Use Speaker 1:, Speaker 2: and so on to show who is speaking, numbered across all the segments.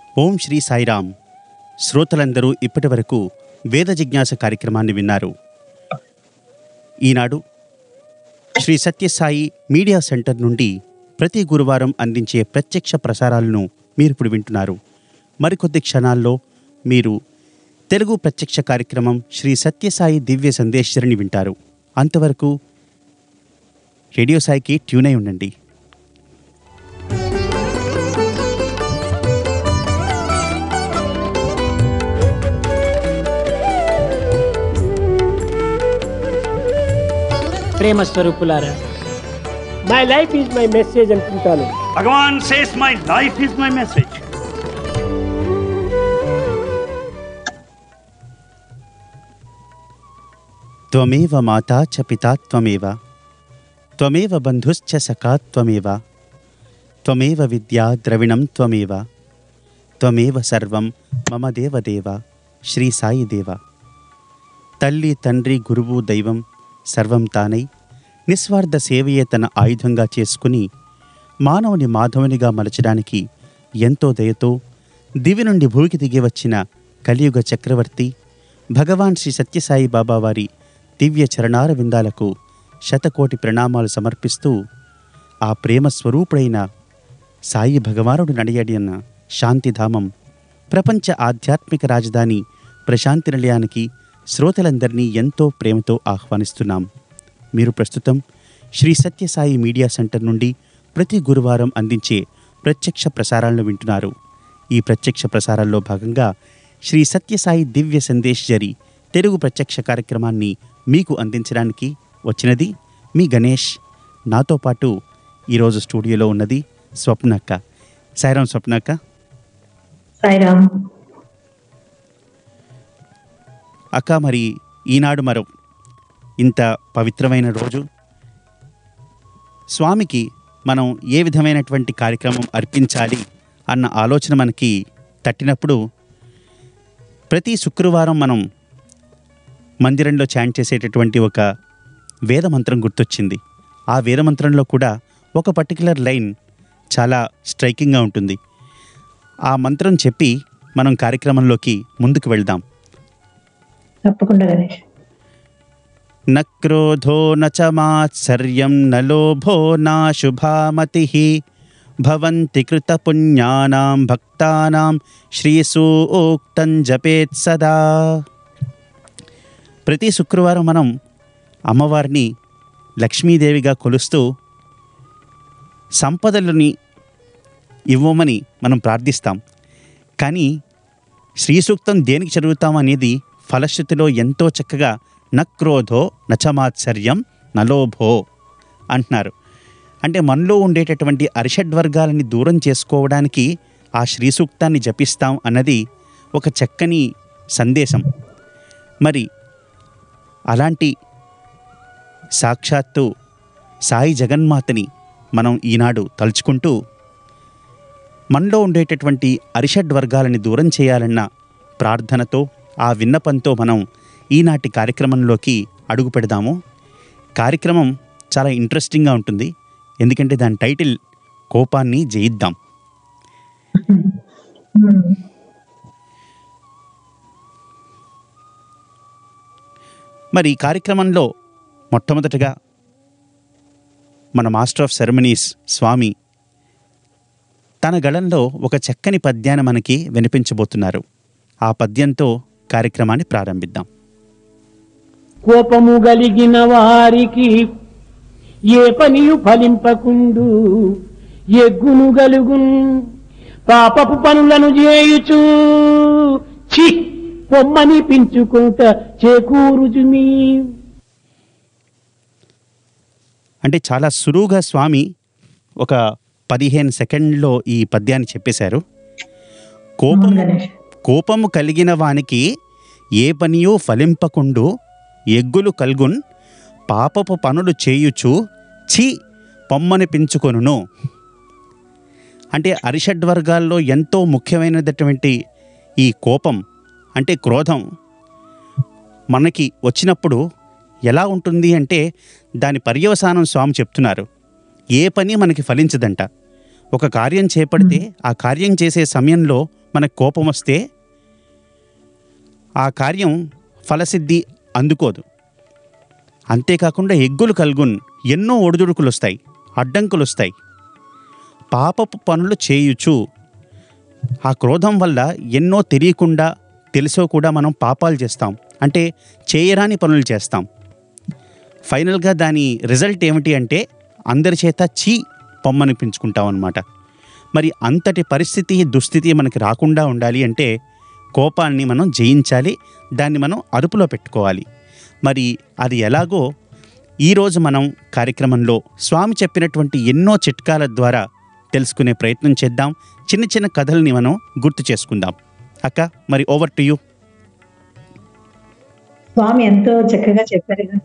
Speaker 1: ఓం శ్రీ సాయిరామ్ శ్రోతలందరూ ఇప్పటి వరకు వేద జిజ్ఞాస కార్యక్రమాన్ని విన్నారు ఈనాడు శ్రీ సత్యసాయి మీడియా సెంటర్ నుండి ప్రతి గురువారం అందించే ప్రత్యక్ష ప్రసారాలను మీరు ఇప్పుడు వింటున్నారు మరికొద్ది క్షణాల్లో మీరు తెలుగు ప్రత్యక్ష కార్యక్రమం శ్రీ సత్యసాయి దివ్య సందేశ్వరిని వింటారు అంతవరకు రేడియో సాయికి ట్యూన్ అయి ఉండండి
Speaker 2: ప్రేమ స్వరూపులారా my life is my message అనుకుంటాను
Speaker 3: Bhagavan says, My life is my message.
Speaker 1: త్వమేవ మాతా చ పితా త్వమేవ త్వమేవ బంధుశ్చ సఖా త్వమేవ త్వమేవ విద్యా ద్రవిణం త్వమేవ త్వమేవ సర్వం మమ దేవదేవ శ్రీ సాయి దేవ తల్లి తండ్రి గురువు దైవం సర్వం తానై నిస్వార్థ సేవయే తన ఆయుధంగా చేసుకుని మానవుని మాధవునిగా మలచడానికి ఎంతో దయతో దివి నుండి భూమికి దిగి వచ్చిన కలియుగ చక్రవర్తి భగవాన్ శ్రీ సత్యసాయి బాబా వారి దివ్య చరణార విందాలకు శతకోటి ప్రణామాలు సమర్పిస్తూ ఆ ప్రేమ స్వరూపుడైన సాయి భగవానుడు నడియడిన శాంతిధామం ప్రపంచ ఆధ్యాత్మిక రాజధాని ప్రశాంతి నిలయానికి శ్రోతలందరినీ ఎంతో ప్రేమతో ఆహ్వానిస్తున్నాం మీరు ప్రస్తుతం శ్రీ సత్యసాయి మీడియా సెంటర్ నుండి ప్రతి గురువారం అందించే ప్రత్యక్ష ప్రసారాలను వింటున్నారు ఈ ప్రత్యక్ష ప్రసారాల్లో భాగంగా శ్రీ సత్యసాయి దివ్య సందేశ్ జరి తెలుగు ప్రత్యక్ష కార్యక్రమాన్ని మీకు అందించడానికి వచ్చినది మీ గణేష్ నాతో పాటు ఈరోజు స్టూడియోలో ఉన్నది స్వప్నక్క సాయిరాం స్వప్నక్క
Speaker 4: సాయిరామ్
Speaker 1: అక్క మరి ఈనాడు మరో ఇంత పవిత్రమైన రోజు స్వామికి మనం ఏ విధమైనటువంటి కార్యక్రమం అర్పించాలి అన్న ఆలోచన మనకి తట్టినప్పుడు ప్రతి శుక్రవారం మనం మందిరంలో చాంట్ చేసేటటువంటి ఒక వేద మంత్రం గుర్తొచ్చింది ఆ వేద మంత్రంలో కూడా ఒక పర్టికులర్ లైన్ చాలా స్ట్రైకింగ్గా ఉంటుంది ఆ మంత్రం చెప్పి మనం కార్యక్రమంలోకి ముందుకు వెళ్దాం
Speaker 4: తప్పకుండా గణేష్
Speaker 1: न क्रोधो न च मात्सर्यं न लोभो नाशुभामतिः भवन्ति कृतपुण्यानां भक्तानां శ్రీసూక్తం జపేత్ సదా ప్రతి శుక్రవారం మనం అమ్మవారిని లక్ష్మీదేవిగా కొలుస్తూ సంపదలని ఇవ్వమని మనం ప్రార్థిస్తాం కానీ శ్రీ సూక్తం దేనికి చదువుతాం అనేది ఫలశ్రుతిలో ఎంతో చక్కగా నక్రోధో నచమాత్సర్యం నలోభో అంటున్నారు అంటే మనలో ఉండేటటువంటి అరిషడ్వర్గాలని దూరం చేసుకోవడానికి ఆ శ్రీ సూక్తాన్ని జపిస్తాం అన్నది ఒక చక్కని సందేశం మరి అలాంటి సాక్షాత్తు సాయి జగన్మాతని మనం ఈనాడు తలుచుకుంటూ మనలో ఉండేటటువంటి అరిషడ్ వర్గాలని దూరం చేయాలన్న ప్రార్థనతో ఆ విన్నపంతో మనం ఈనాటి కార్యక్రమంలోకి అడుగు పెడదాము కార్యక్రమం చాలా ఇంట్రెస్టింగ్గా ఉంటుంది ఎందుకంటే దాని టైటిల్ కోపాన్ని జయిద్దాం మరి ఈ కార్యక్రమంలో మొట్టమొదటగా మన మాస్టర్ ఆఫ్ సెరమనీస్ స్వామి తన గళంలో ఒక చక్కని పద్యాన్ని మనకి వినిపించబోతున్నారు ఆ పద్యంతో కార్యక్రమాన్ని ప్రారంభిద్దాం
Speaker 2: కోపము గలిగిన వారికి ఏ పనియు ఫలింపకుండు ఎగ్గును గలుగున్ పాపపు పనులను చేయుచు చి పొమ్మని పించుకుంట చేకూరుచుమి
Speaker 1: అంటే చాలా సులువుగా స్వామి ఒక పదిహేను సెకండ్లో ఈ పద్యాన్ని చెప్పేశారు కోపం
Speaker 4: అవును గణేష్
Speaker 1: కోపము కలిగిన వానికి ఏ పనియో ఫలింపకుండు ఎగ్గులు కల్గున్ పాపపు పనులు చేయుచు చి పొమ్మని పెంచుకొనును అంటే అరిషడ్ వర్గాల్లో ఎంతో ముఖ్యమైనటువంటి ఈ కోపం అంటే క్రోధం మనకి వచ్చినప్పుడు ఎలా ఉంటుంది అంటే దాని పర్యవసానం స్వామి చెప్తున్నారు ఏ పని మనకి ఫలించదంట ఒక కార్యం చేపడితే ఆ కార్యం చేసే సమయంలో మనకు కోపం వస్తే ఆ కార్యం ఫలసిద్ధి అందుకోదు అంతేకాకుండా ఎగ్గులు కలుగున్ ఎన్నో ఒడిదుడుకులు వస్తాయి అడ్డంకులు వస్తాయి పాపపు పనులు చేయుచు ఆ క్రోధం వల్ల ఎన్నో తెలియకుండా తెలుసో కూడా మనం పాపాలు చేస్తాం అంటే చేయరాని పనులు చేస్తాం ఫైనల్గా దాని రిజల్ట్ ఏమిటి అంటే అందరి చేత చీ పొమ్మనిపించుకుంటాం అనమాట మరి అంతటి పరిస్థితి దుస్థితి మనకి రాకుండా ఉండాలి అంటే కోపాన్ని మనం జయించాలి దాన్ని మనం అదుపులో పెట్టుకోవాలి మరి అది ఎలాగో ఈరోజు మనం కార్యక్రమంలో స్వామి చెప్పినటువంటి ఎన్నో చిట్కాల ద్వారా తెలుసుకునే ప్రయత్నం చేద్దాం చిన్న చిన్న కథల్ని మనం గుర్తు చేసుకుందాం అక్క మరి ఓవర్ టు యూ
Speaker 4: స్వామి ఎంతో చక్కగా చెప్పారు కదా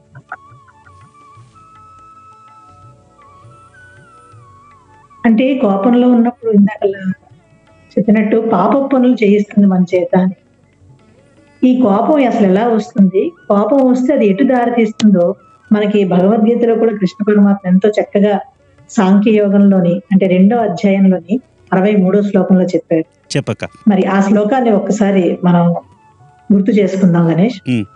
Speaker 4: అంటే కోపంలో ఉన్నప్పుడు ఇందాక చెప్పినట్టు పాప పనులు చేయిస్తుంది మన చేత అని ఈ కోపం అసలు ఎలా వస్తుంది కోపం వస్తే అది ఎటు దారి తీస్తుందో మనకి భగవద్గీతలో కూడా కృష్ణ పరమాత్మ ఎంతో చక్కగా సాంఖ్య యోగంలోని అంటే రెండో అధ్యాయంలోని అరవై మూడో శ్లోకంలో చెప్పారు
Speaker 1: చెప్పక్క
Speaker 4: మరి ఆ శ్లోకాన్ని ఒక్కసారి మనం గుర్తు చేసుకుందాం గణేష్
Speaker 1: ఉమ్,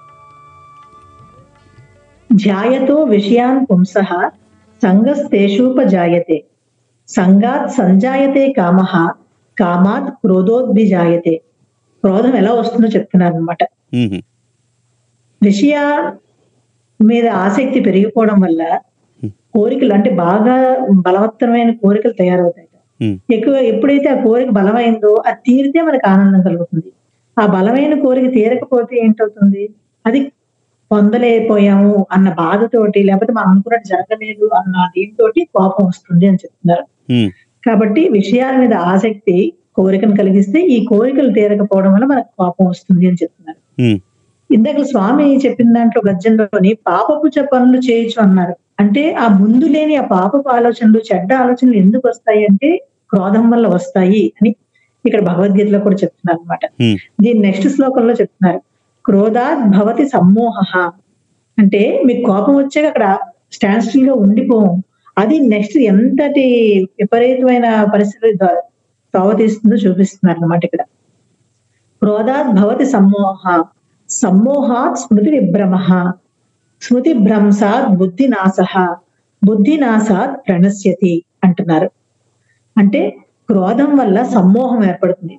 Speaker 4: ధ్యాయతో విషయాన్ పుంస సంగస్తేషూపజాయతే సంగాత్ సంజాయతే కామ కామాత్ క్రోధోద్భిజాయతే క్రోధం ఎలా వస్తుందో చెప్తున్నారు అనమాట
Speaker 1: ఉమ్,
Speaker 4: విషయ మీద ఆసక్తి పెరిగిపోవడం వల్ల కోరికలు అంటే బాగా బలవత్తరమైన కోరికలు తయారవుతాయి
Speaker 1: ఉమ్,
Speaker 4: ఎక్కువ ఎప్పుడైతే ఆ కోరిక బలమైందో అది తీరితే మనకు ఆనందం కలుగుతుంది ఆ బలమైన కోరిక తీరకపోతే ఏంటవుతుంది అది పొందలేకపోయాము అన్న బాధతోటి లేకపోతే మనం అనుకున్నట్టు జరగలేదు అన్న దీంతో కోపం వస్తుంది అని చెప్తున్నారు
Speaker 1: ఉమ్,
Speaker 4: కాబట్టి విషయాల మీద ఆసక్తి కోరికను కలిగిస్తే ఈ కోరికలు తీరకపోవడం వల్ల మనకు కోపం వస్తుంది అని చెప్తున్నారు
Speaker 1: ఉమ్,
Speaker 4: ఇందాక స్వామి చెప్పిన దాంట్లో గద్యంలోని పాపపు చ పనులు చేయొచ్చు అన్నారు అంటే ఆ ముందు లేని ఆ పాపపు ఆలోచనలు చెడ్డ ఆలోచనలు ఎందుకు వస్తాయి అంటే క్రోధం వల్ల వస్తాయి అని ఇక్కడ భగవద్గీతలో కూడా చెప్తున్నారు అనమాట
Speaker 1: ఉమ్,
Speaker 4: దీని నెక్స్ట్ శ్లోకంలో చెప్తున్నారు క్రోధాత్ భవతి సమ్మోహ అంటే మీకు కోపం వచ్చాక అక్కడ స్టాండ్ స్టిల్ గా ఉండిపోం అది నెక్స్ట్ ఎంతటి విపరీతమైన పరిస్థితి తీస్తుందో చూపిస్తున్నారు అనమాట ఇక్కడ క్రోధాత్ భవతి సమ్మోహ సమ్మోహాత్ స్మృతి విభ్రమ స్మృతి భ్రంశాత్ బుద్ధి నాశ బుద్ధి నాశాత్ ప్రణశ్యతి అంటున్నారు అంటే క్రోధం వల్ల సమ్మోహం ఏర్పడుతుంది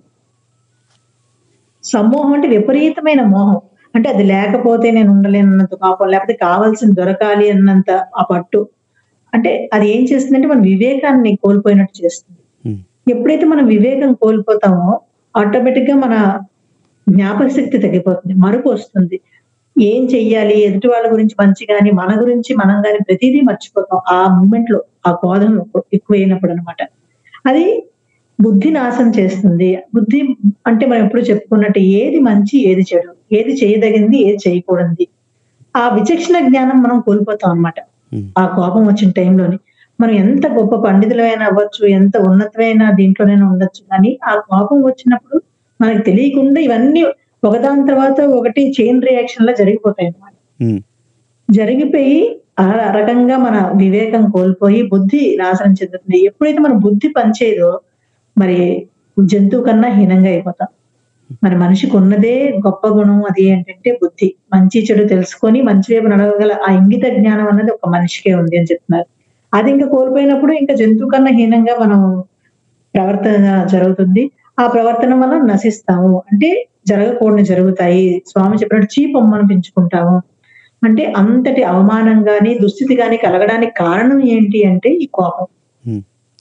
Speaker 4: సమ్మోహం అంటే విపరీతమైన మోహం అంటే అది లేకపోతే నేను ఉండలేనన్నంత కోపం లేకపోతే కావాల్సిన దొరకాలి అన్నంత ఆ పట్టు అంటే అది ఏం చేస్తుందంటే మన వివేకాన్ని కోల్పోయినట్టు చేస్తుంది
Speaker 1: ఉమ్,
Speaker 4: ఎప్పుడైతే మనం వివేకం కోల్పోతామో ఆటోమేటిక్ గా మన జ్ఞాపక శక్తి తగ్గిపోతుంది మరుపు వస్తుంది ఏం చెయ్యాలి ఎదుటి వాళ్ళ గురించి మంచి గాని మన గురించి మనం గాని ప్రతిదీ మర్చిపోతాం ఆ మూమెంట్ లో ఆ క్రోధం ఎక్కువైనప్పుడు అనమాట అది బుద్ధి నాశనం చేస్తుంది బుద్ధి అంటే మనం ఎప్పుడు చెప్పుకున్నట్టు ఏది మంచి ఏది చెడు ఏది చేయదగింది ఏది చేయకూడదు ఆ విచక్షణ జ్ఞానం మనం కోల్పోతాం అన్నమాట
Speaker 1: ఉమ్,
Speaker 4: ఆ కోపం వచ్చిన టైంలోని మనం ఎంత గొప్ప పండితులైనా అవ్వచ్చు ఎంత ఉన్నతమైన దీంట్లోనైనా ఉండొచ్చు కానీ ఆ కోపం వచ్చినప్పుడు మనకు తెలియకుండా ఇవన్నీ ఒకదాని తర్వాత ఒకటి చైన్ రియాక్షన్ లా జరిగిపోతాయి అన్నమాట
Speaker 1: ఉమ్,
Speaker 4: జరిగిపోయి ఆ రకంగా మన వివేకం కోల్పోయి బుద్ధి నాశనం చెందుతుంది ఎప్పుడైతే మన బుద్ధి పనిచేయదో మరి జంతువు కన్నా హీనంగా అయిపోతాం మరి మనిషికి ఉన్నదే గొప్ప గుణం అది ఏంటంటే బుద్ధి మంచి చెడు తెలుసుకొని మంచి వైపు నడవగల ఆ ఇంగిత జ్ఞానం అన్నది ఒక మనిషికే ఉంది అని చెప్తున్నారు అది ఇంకా కోల్పోయినప్పుడు ఇంకా జంతువు కన్నా హీనంగా మనం ప్రవర్తన జరుగుతుంది ఆ ప్రవర్తన వల్ల నశిస్తాము అంటే జరగకూడని జరుగుతాయి స్వామి చెప్పినట్టు చీపొమ్మను పెంచుకుంటాము అంటే అంతటి అవమానం గాని దుస్థితి గాని కలగడానికి కారణం ఏంటి అంటే ఈ కోపం
Speaker 1: ఉమ్.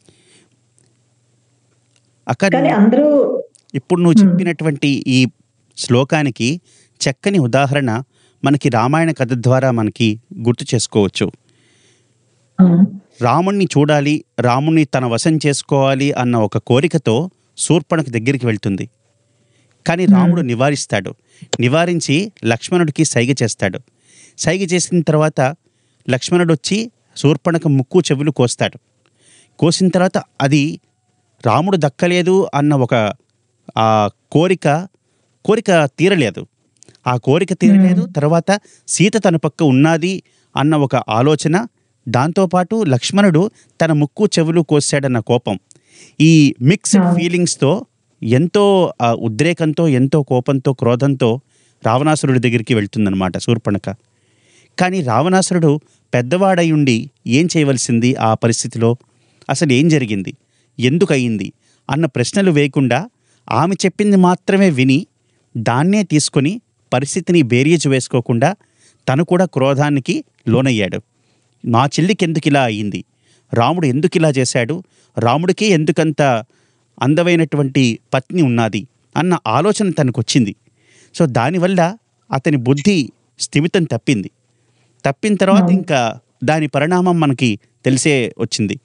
Speaker 1: అక్క
Speaker 4: కానీ అందరూ
Speaker 1: ఇప్పుడు నువ్వు చెప్పినటువంటి ఈ శ్లోకానికి చక్కని ఉదాహరణ మనకి రామాయణ కథ ద్వారా మనకి గుర్తు చేసుకోవచ్చు
Speaker 4: ఆ,
Speaker 1: రాముణ్ణి చూడాలి రాముణ్ణి తన వశం చేసుకోవాలి అన్న ఒక కోరికతో శూర్పణకు దగ్గరికి వెళ్తుంది కానీ రాముడు నివారిస్తాడు నివారించి లక్ష్మణుడికి సైగ చేస్తాడు సైగ చేసిన తర్వాత లక్ష్మణుడు వచ్చి శూర్పణకు ముక్కు చెవులు కోస్తాడు కోసిన తర్వాత అది రాముడు దక్కలేదు అన్న ఒక ఆ కోరిక కోరిక తీరలేదు ఆ కోరిక తీరలేదు తర్వాత సీత తన పక్క ఉన్నది అన్న ఒక ఆలోచన దాంతోపాటు లక్ష్మణుడు తన ముక్కు చెవులు కోసాడన్న కోపం ఈ మిక్స్డ్
Speaker 4: అవును.
Speaker 1: ఫీలింగ్స్తో ఎంతో ఆ, ఉద్రేకంతో ఎంతో కోపంతో క్రోధంతో రావణాసురుడి దగ్గరికి వెళ్తుందన్నమాట శూర్పణక కానీ రావణాసురుడు పెద్దవాడై ఉండి ఏం చేయవలసింది ఆ పరిస్థితిలో అసలు ఏం జరిగింది ఎందుకు అయింది అన్న ప్రశ్నలు వేయకుండా ఆమె చెప్పింది మాత్రమే విని దాన్నే తీసుకొని పరిస్థితిని బేరీజు వేసుకోకుండా తను కూడా క్రోధానికి లోనయ్యాడు మా చెల్లికి ఎందుకు ఇలా అయ్యింది రాముడు ఎందుకు ఇలా చేశాడు రాముడికి ఎందుకంత అందమైనటువంటి పత్ని ఉన్నది అన్న ఆలోచన తనకు వచ్చింది సో దానివల్ల అతని బుద్ధి స్థిమితం తప్పింది తప్పిన తర్వాత ఇంకా దాని పరిణామం మనకి తెలిసే వచ్చింది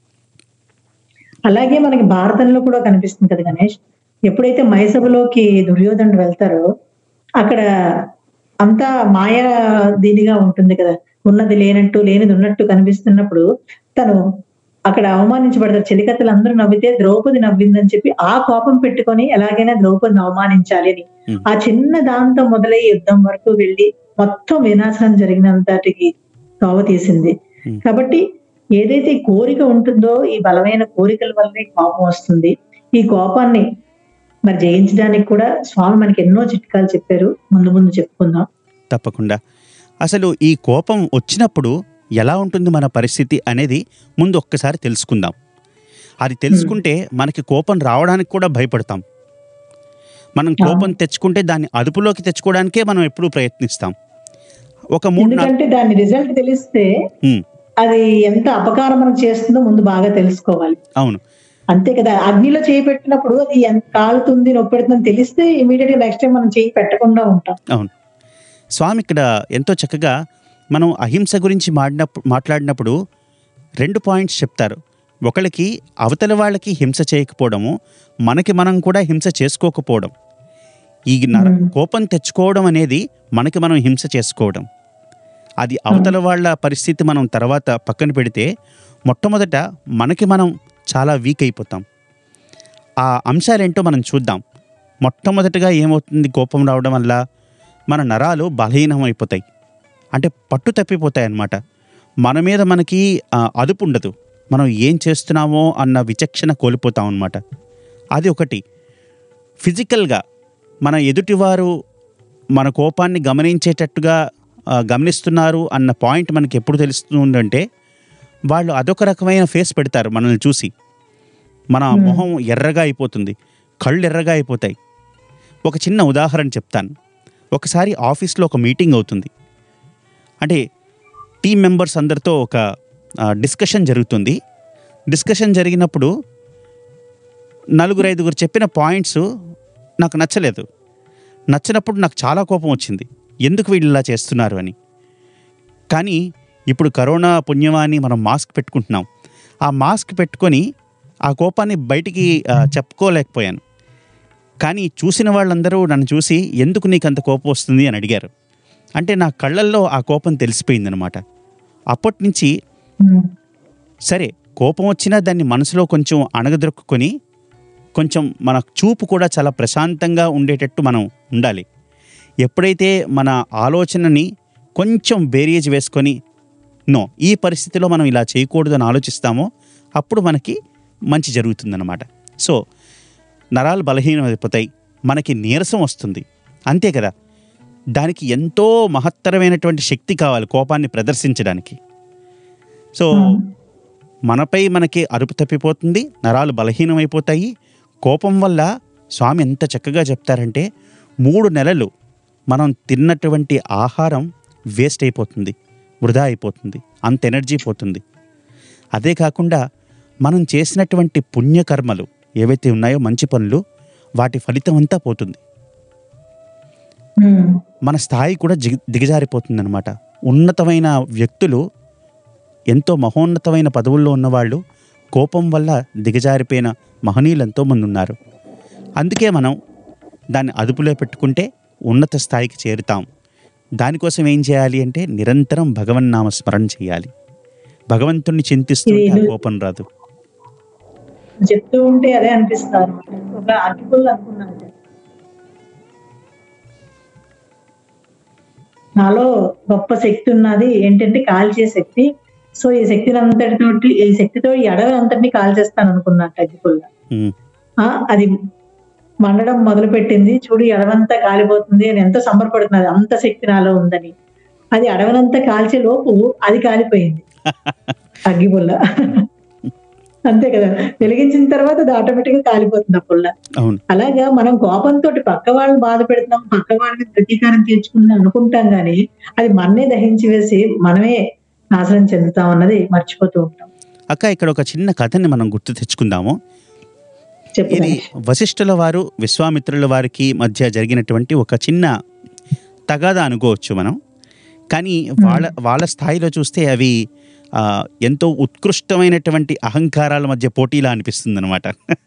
Speaker 4: అలాగే మనకి భారతంలో కూడా కనిపిస్తుంది కదా గణేష్ ఎప్పుడైతే మైసభలోకి దుర్యోధనుడు వెళ్తారో అక్కడ అంతా మాయా దీనిగా ఉంటుంది కదా ఉన్నది లేనట్టు లేనిది ఉన్నట్టు కనిపిస్తున్నప్పుడు తను అక్కడ అవమానించబడతారు చెలికత్తలు అందరూ నవ్వితే ద్రౌపది నవ్విందని చెప్పి ఆ కోపం పెట్టుకొని ఎలాగైనా ద్రౌపదిని అవమానించాలి అని
Speaker 1: Hmm.
Speaker 4: ఆ చిన్న దాంతో మొదలై యుద్ధం వరకు వెళ్ళి మొత్తం వినాశనం జరిగినంతటికి తోవ తీసింది
Speaker 1: Hmm.
Speaker 4: కాబట్టి ఏదైతే ఈ కోరిక ఉంటుందో ఈ బలమైన కోరికల వల్లే కోపం వస్తుంది ఈ కోపాన్ని మరి జయించడానికి కూడా స్వామి మనకి ఎన్నో చిట్కాలు చెప్పారు ముందు ముందు చెప్పుకుందాం
Speaker 1: తప్పకుండా అసలు ఈ కోపం వచ్చినప్పుడు ఎలా ఉంటుంది మన పరిస్థితి అనేది ముందు ఒక్కసారి తెలుసుకుందాం అది తెలుసుకుంటే మనకి కోపం రావడానికి కూడా భయపడతాం మనం కోపం తెచ్చుకుంటే దాన్ని అదుపులోకి తెచ్చుకోవడానికే మనం ఎప్పుడూ ప్రయత్నిస్తాం ఒక మూడు నాలుగు
Speaker 4: ఎందుకంటే దాని రిజల్ట్ తెలిస్తే
Speaker 1: ఉమ్,
Speaker 4: అది ఎంత అపకారం మనకు చేస్తుందో ముందు బాగా తెలుసుకోవాలి
Speaker 1: అవును
Speaker 4: అంతే కదా అగ్నిలో చేయి పెట్టినప్పుడు అది ఎంత కాలుతుంది నొప్పి పెడుతుందని తెలిస్తే ఇమీడియట్ గా నెక్స్ట్ టైం మనం చేయి పెట్టకుండా ఉంటాం
Speaker 1: అవును స్వామి ఇక్కడ ఎంతో చక్కగా మనం అహింస గురించి మాడినప్పుడు మాట్లాడినప్పుడు రెండు పాయింట్స్ చెప్తారు ఒకళ్ళకి అవతల వాళ్ళకి హింస చేయకపోవడము మనకి మనం కూడా హింస చేసుకోకపోవడం ఈ నర
Speaker 4: Hmm.
Speaker 1: కోపం తెచ్చుకోవడం అనేది మనకి మనం హింస చేసుకోవడం అది అవతల వాళ్ళ పరిస్థితి మనం తర్వాత పక్కన పెడితే మొట్టమొదట మనకి మనం చాలా వీక్ అయిపోతాం ఆ అంశాలేంటో మనం చూద్దాం మొట్టమొదటిగా ఏమవుతుంది కోపం రావడం వల్ల మన నరాలు బలహీనం అయిపోతాయి అంటే పట్టు తప్పిపోతాయి అన్నమాట మన మీద మనకి ఆ, అదుపు ఉండదు మనం ఏం చేస్తున్నామో అన్న విచక్షణ కోల్పోతాం అన్నమాట అది ఒకటి ఫిజికల్గా మన ఎదుటివారు మన కోపాన్ని గమనించేటట్టుగా ఆ, గమనిస్తున్నారు అన్న పాయింట్ మనకి ఎప్పుడు తెలుస్తుందంటే వాళ్ళు అదొక రకమైన ఫేస్ పెడతారు మనల్ని చూసి మన
Speaker 4: Hmm.
Speaker 1: మొహం ఎర్రగా అయిపోతుంది కళ్ళు ఎర్రగా అయిపోతాయి ఒక చిన్న ఉదాహరణ చెప్తాను ఒకసారి ఆఫీస్లో ఒక మీటింగ్ అవుతుంది అంటే టీం మెంబర్స్ అందరితో ఒక డిస్కషన్ జరుగుతుంది డిస్కషన్ జరిగినప్పుడు నలుగురు ఐదుగురు చెప్పిన పాయింట్స్ నాకు నచ్చలేదు నచ్చినప్పుడు నాకు చాలా కోపం వచ్చింది ఎందుకు వీళ్ళు ఇలా చేస్తున్నారు అని కానీ ఇప్పుడు కరోనా పుణ్యమాని మనం మాస్క్ పెట్టుకుంటున్నాం ఆ మాస్క్ పెట్టుకొని ఆ కోపాన్ని బయటికి ఆ, చెప్పుకోలేకపోయాను కానీ చూసిన వాళ్ళందరూ నన్ను చూసి ఎందుకు నీకు అంత కోపం వస్తుంది అని అడిగారు అంటే నా కళ్ళల్లో ఆ కోపం తెలిసిపోయిందనమాట అప్పటి నుంచి
Speaker 4: ఉమ్.
Speaker 1: సరే కోపం వచ్చినా దాన్ని మనసులో కొంచెం అణగదొక్కుని కొంచెం మన చూపు కూడా చాలా ప్రశాంతంగా ఉండేటట్టు మనం ఉండాలి ఎప్పుడైతే మన ఆలోచనని కొంచెం బేరియజ్ వేసుకొని నో ఈ పరిస్థితిలో మనం ఇలా చేయకూడదు అని ఆలోచిస్తామో అప్పుడు మనకి మంచి జరుగుతుందన్నమాట సో నరాలు బలహీనమైపోతాయి మనకి నీరసం వస్తుంది అంతే కదా దానికి ఎంతో మహత్తరమైనటువంటి శక్తి కావాలి కోపాన్ని ప్రదర్శించడానికి సో మనపై మనకి అదుపు తప్పిపోతుంది నరాలు బలహీనమైపోతాయి కోపం వల్ల స్వామి ఎంత చక్కగా చెప్తారంటే మూడు నెలలు మనం తిన్నటువంటి ఆహారం వేస్ట్ అయిపోతుంది వృధా అయిపోతుంది అంత ఎనర్జీ పోతుంది అదే కాకుండా మనం చేసినటువంటి పుణ్యకర్మలు ఏవైతే ఉన్నాయో మంచి పనులు వాటి ఫలితం అంతా పోతుంది
Speaker 4: ఉమ్.
Speaker 1: మన స్థాయి కూడా జిగి దిగజారిపోతుందన్నమాట ఉన్నతమైన వ్యక్తులు ఎంతో మహోన్నతమైన పదవుల్లో ఉన్నవాళ్ళు కోపం వల్ల దిగజారిపోయిన మహనీయులు ఎంతోమంది ఉన్నారు అందుకే మనం దాన్ని అదుపులో పెట్టుకుంటే ఉన్నత స్థాయికి చేరుతాం దానికోసం ఏం చేయాలి అంటే నిరంతరం భగవన్నామ స్మరణ చేయాలి భగవంతుణ్ణి చింతిస్తుంటే ఆ కోపం రాదు
Speaker 4: చెప్తూ ఉంటే అదే అనిపిస్తారు ఒక అగ్గిపుల్ల అనుకున్నాను నాలో గొప్ప శక్తి ఉన్నది ఏంటంటే కాల్చే శక్తి సో ఈ శక్తిని అంతటితోటి ఈ శక్తితో ఈ అడవి అంతటిని కాల్చేస్తాను అనుకున్నట్టు అగ్గిపుల్ల
Speaker 1: ఉమ్,
Speaker 4: ఆ, అది మండడం మొదలు పెట్టింది చూడు ఈ అడవంతా కాలిపోతుంది అని ఎంతో సంబరపడుతున్నది అంత శక్తి నాలో ఉందని అది అడవనంతా కాల్చే లోపు అది కాలిపోయింది అగ్గిపుల్ల అంతే కదా వెలిగించిన తర్వాత అది ఆటోమేటిక్ గా కాలిపోతుంది ఆ పుల్ల
Speaker 1: అవును
Speaker 4: అలాగా మనం కోపంతో పక్క వాళ్ళని బాధ పెడుతున్నాం పక్క వాళ్ళని ప్రతీకారం తీర్చుకుందాం అనుకుంటాం గానీ అది మననే దహించి వేసి మనమే నాశనం చెందుతాం అన్నది మర్చిపోతూ ఉంటాం
Speaker 1: అక్క ఇక్కడ ఒక చిన్న కథని మనం గుర్తు తెచ్చుకుందాము
Speaker 4: చెప్పు
Speaker 1: ఇది వశిష్ఠుల వారు విశ్వామిత్రుల వారికి మధ్య జరిగినటువంటి ఒక చిన్న తగాదా అనుకోవచ్చు మనం కానీ వాళ్ళ వాళ్ళ స్థాయిలో చూస్తే అవి ఆ, ఎంతో ఉత్కృష్టమైనటువంటి అహంకారాల మధ్య పోటీలా అనిపిస్తుంది అనమాట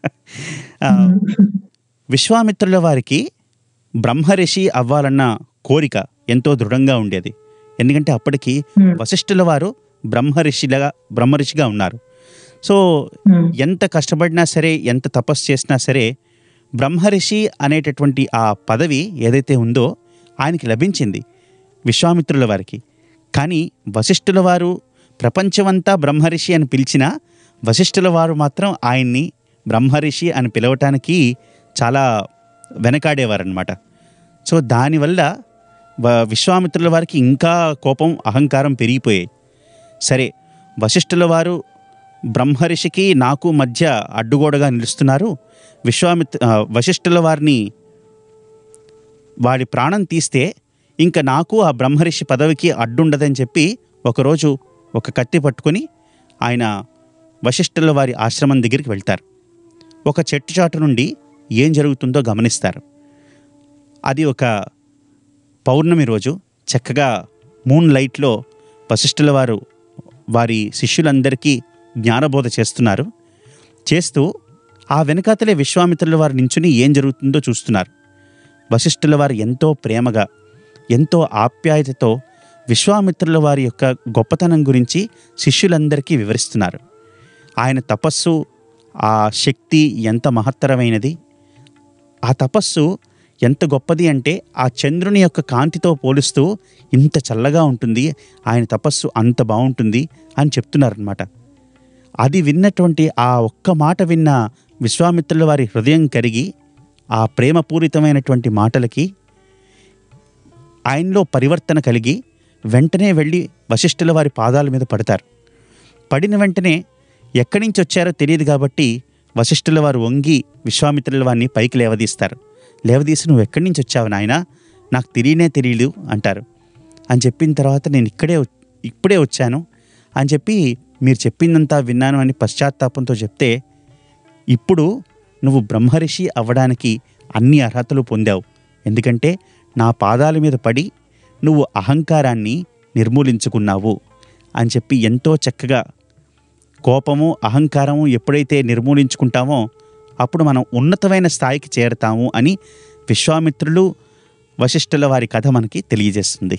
Speaker 1: విశ్వామిత్రుల వారికి బ్రహ్మరిషి అవ్వాలన్న కోరిక ఎంతో దృఢంగా ఉండేది ఎందుకంటే అప్పటికి
Speaker 4: Hmm.
Speaker 1: వశిష్ఠుల వారు బ్రహ్మరిషిగా బ్రహ్మరిషిగా ఉన్నారు సో
Speaker 4: ఉమ్,
Speaker 1: ఎంత కష్టపడినా సరే ఎంత తపస్సు చేసినా సరే బ్రహ్మరిషి అనేటటువంటి ఆ పదవి ఏదైతే ఉందో ఆయనకి లభించింది విశ్వామిత్రుల వారికి కానీ వశిష్ఠుల వారు ప్రపంచమంతా బ్రహ్మరిషి అని పిలిచినా వశిష్ఠుల వారు మాత్రం ఆయన్ని బ్రహ్మరిషి అని పిలవటానికి చాలా వెనకాడేవారనమాట సో దానివల్ల వ- విశ్వామిత్రుల వారికి ఇంకా కోపం అహంకారం పెరిగిపోయాయి సరే వశిష్ఠుల వారు బ్రహ్మరిషికి నాకు మధ్య అడ్డుగోడగా నిలుస్తున్నారు విశ్వామిత్ర ఆ, వశిష్ఠుల వారిని వాడి ప్రాణం తీస్తే ఇంకా నాకు ఆ బ్రహ్మరిషి పదవికి అడ్డుండదని చెప్పి ఒకరోజు ఒక కత్తి పట్టుకొని ఆయన వశిష్ఠుల వారి ఆశ్రమం దగ్గరికి వెళ్తారు ఒక చెట్టు చాటు నుండి ఏం జరుగుతుందో గమనిస్తారు అది ఒక పౌర్ణమి రోజు చక్కగా మూన్ లైట్లో వశిష్ఠుల వారు వారి శిష్యులందరికీ జ్ఞానబోధ చేస్తున్నారు చేస్తూ ఆ వెనకాతలే విశ్వామిత్రుల వారు నించుని ఏం జరుగుతుందో చూస్తున్నారు వశిష్ఠుల వారు ఎంతో ప్రేమగా ఎంతో ఆప్యాయతతో విశ్వామిత్రుల వారి యొక్క గొప్పతనం గురించి శిష్యులందరికీ వివరిస్తున్నారు ఆయన తపస్సు ఆ శక్తి ఎంత మహత్తరమైనది ఆ తపస్సు ఎంత గొప్పది అంటే ఆ చంద్రుని యొక్క కాంతితో పోలుస్తూ ఇంత చల్లగా ఉంటుంది ఆయన తపస్సు అంత బాగుంటుంది అని చెప్తున్నారనమాట అది విన్నటువంటి ఆ ఒక్క మాట విన్న విశ్వామిత్రుల వారి హృదయం కరిగి ఆ ప్రేమపూరితమైనటువంటి మాటలకి ఆయనలో పరివర్తన కలిగి వెంటనే వెళ్ళి వశిష్ఠుల వారి పాదాల మీద పడతారు పడిన వెంటనే ఎక్కడి నుంచి వచ్చారో తెలియదు కాబట్టి వశిష్ఠుల వారు వంగి విశ్వామిత్రుల వారిని పైకి లేవదీస్తారు లేవదీసి నువ్వు ఎక్కడి నుంచి వచ్చావు నాయనా నాకు తెలియనే తెలియదు అంటారు అని చెప్పిన తర్వాత నేను ఇక్కడే వ- ఇప్పుడే వచ్చాను అని చెప్పి మీరు చెప్పిందంతా విన్నాను అని పశ్చాత్తాపంతో చెప్తే ఇప్పుడు నువ్వు బ్రహ్మరిషి అవ్వడానికి అన్ని అర్హతలు పొందావు ఎందుకంటే నా పాదాల మీద పడి నువ్వు అహంకారాన్ని నిర్మూలించుకున్నావు అని చెప్పి ఎంతో చక్కగా కోపము అహంకారము ఎప్పుడైతే నిర్మూలించుకుంటామో అప్పుడు మనం ఉన్నతమైన స్థాయికి చేరతాము అని విశ్వామిత్రులు వశిష్ఠుల వారి కథ మనకి తెలియజేస్తుంది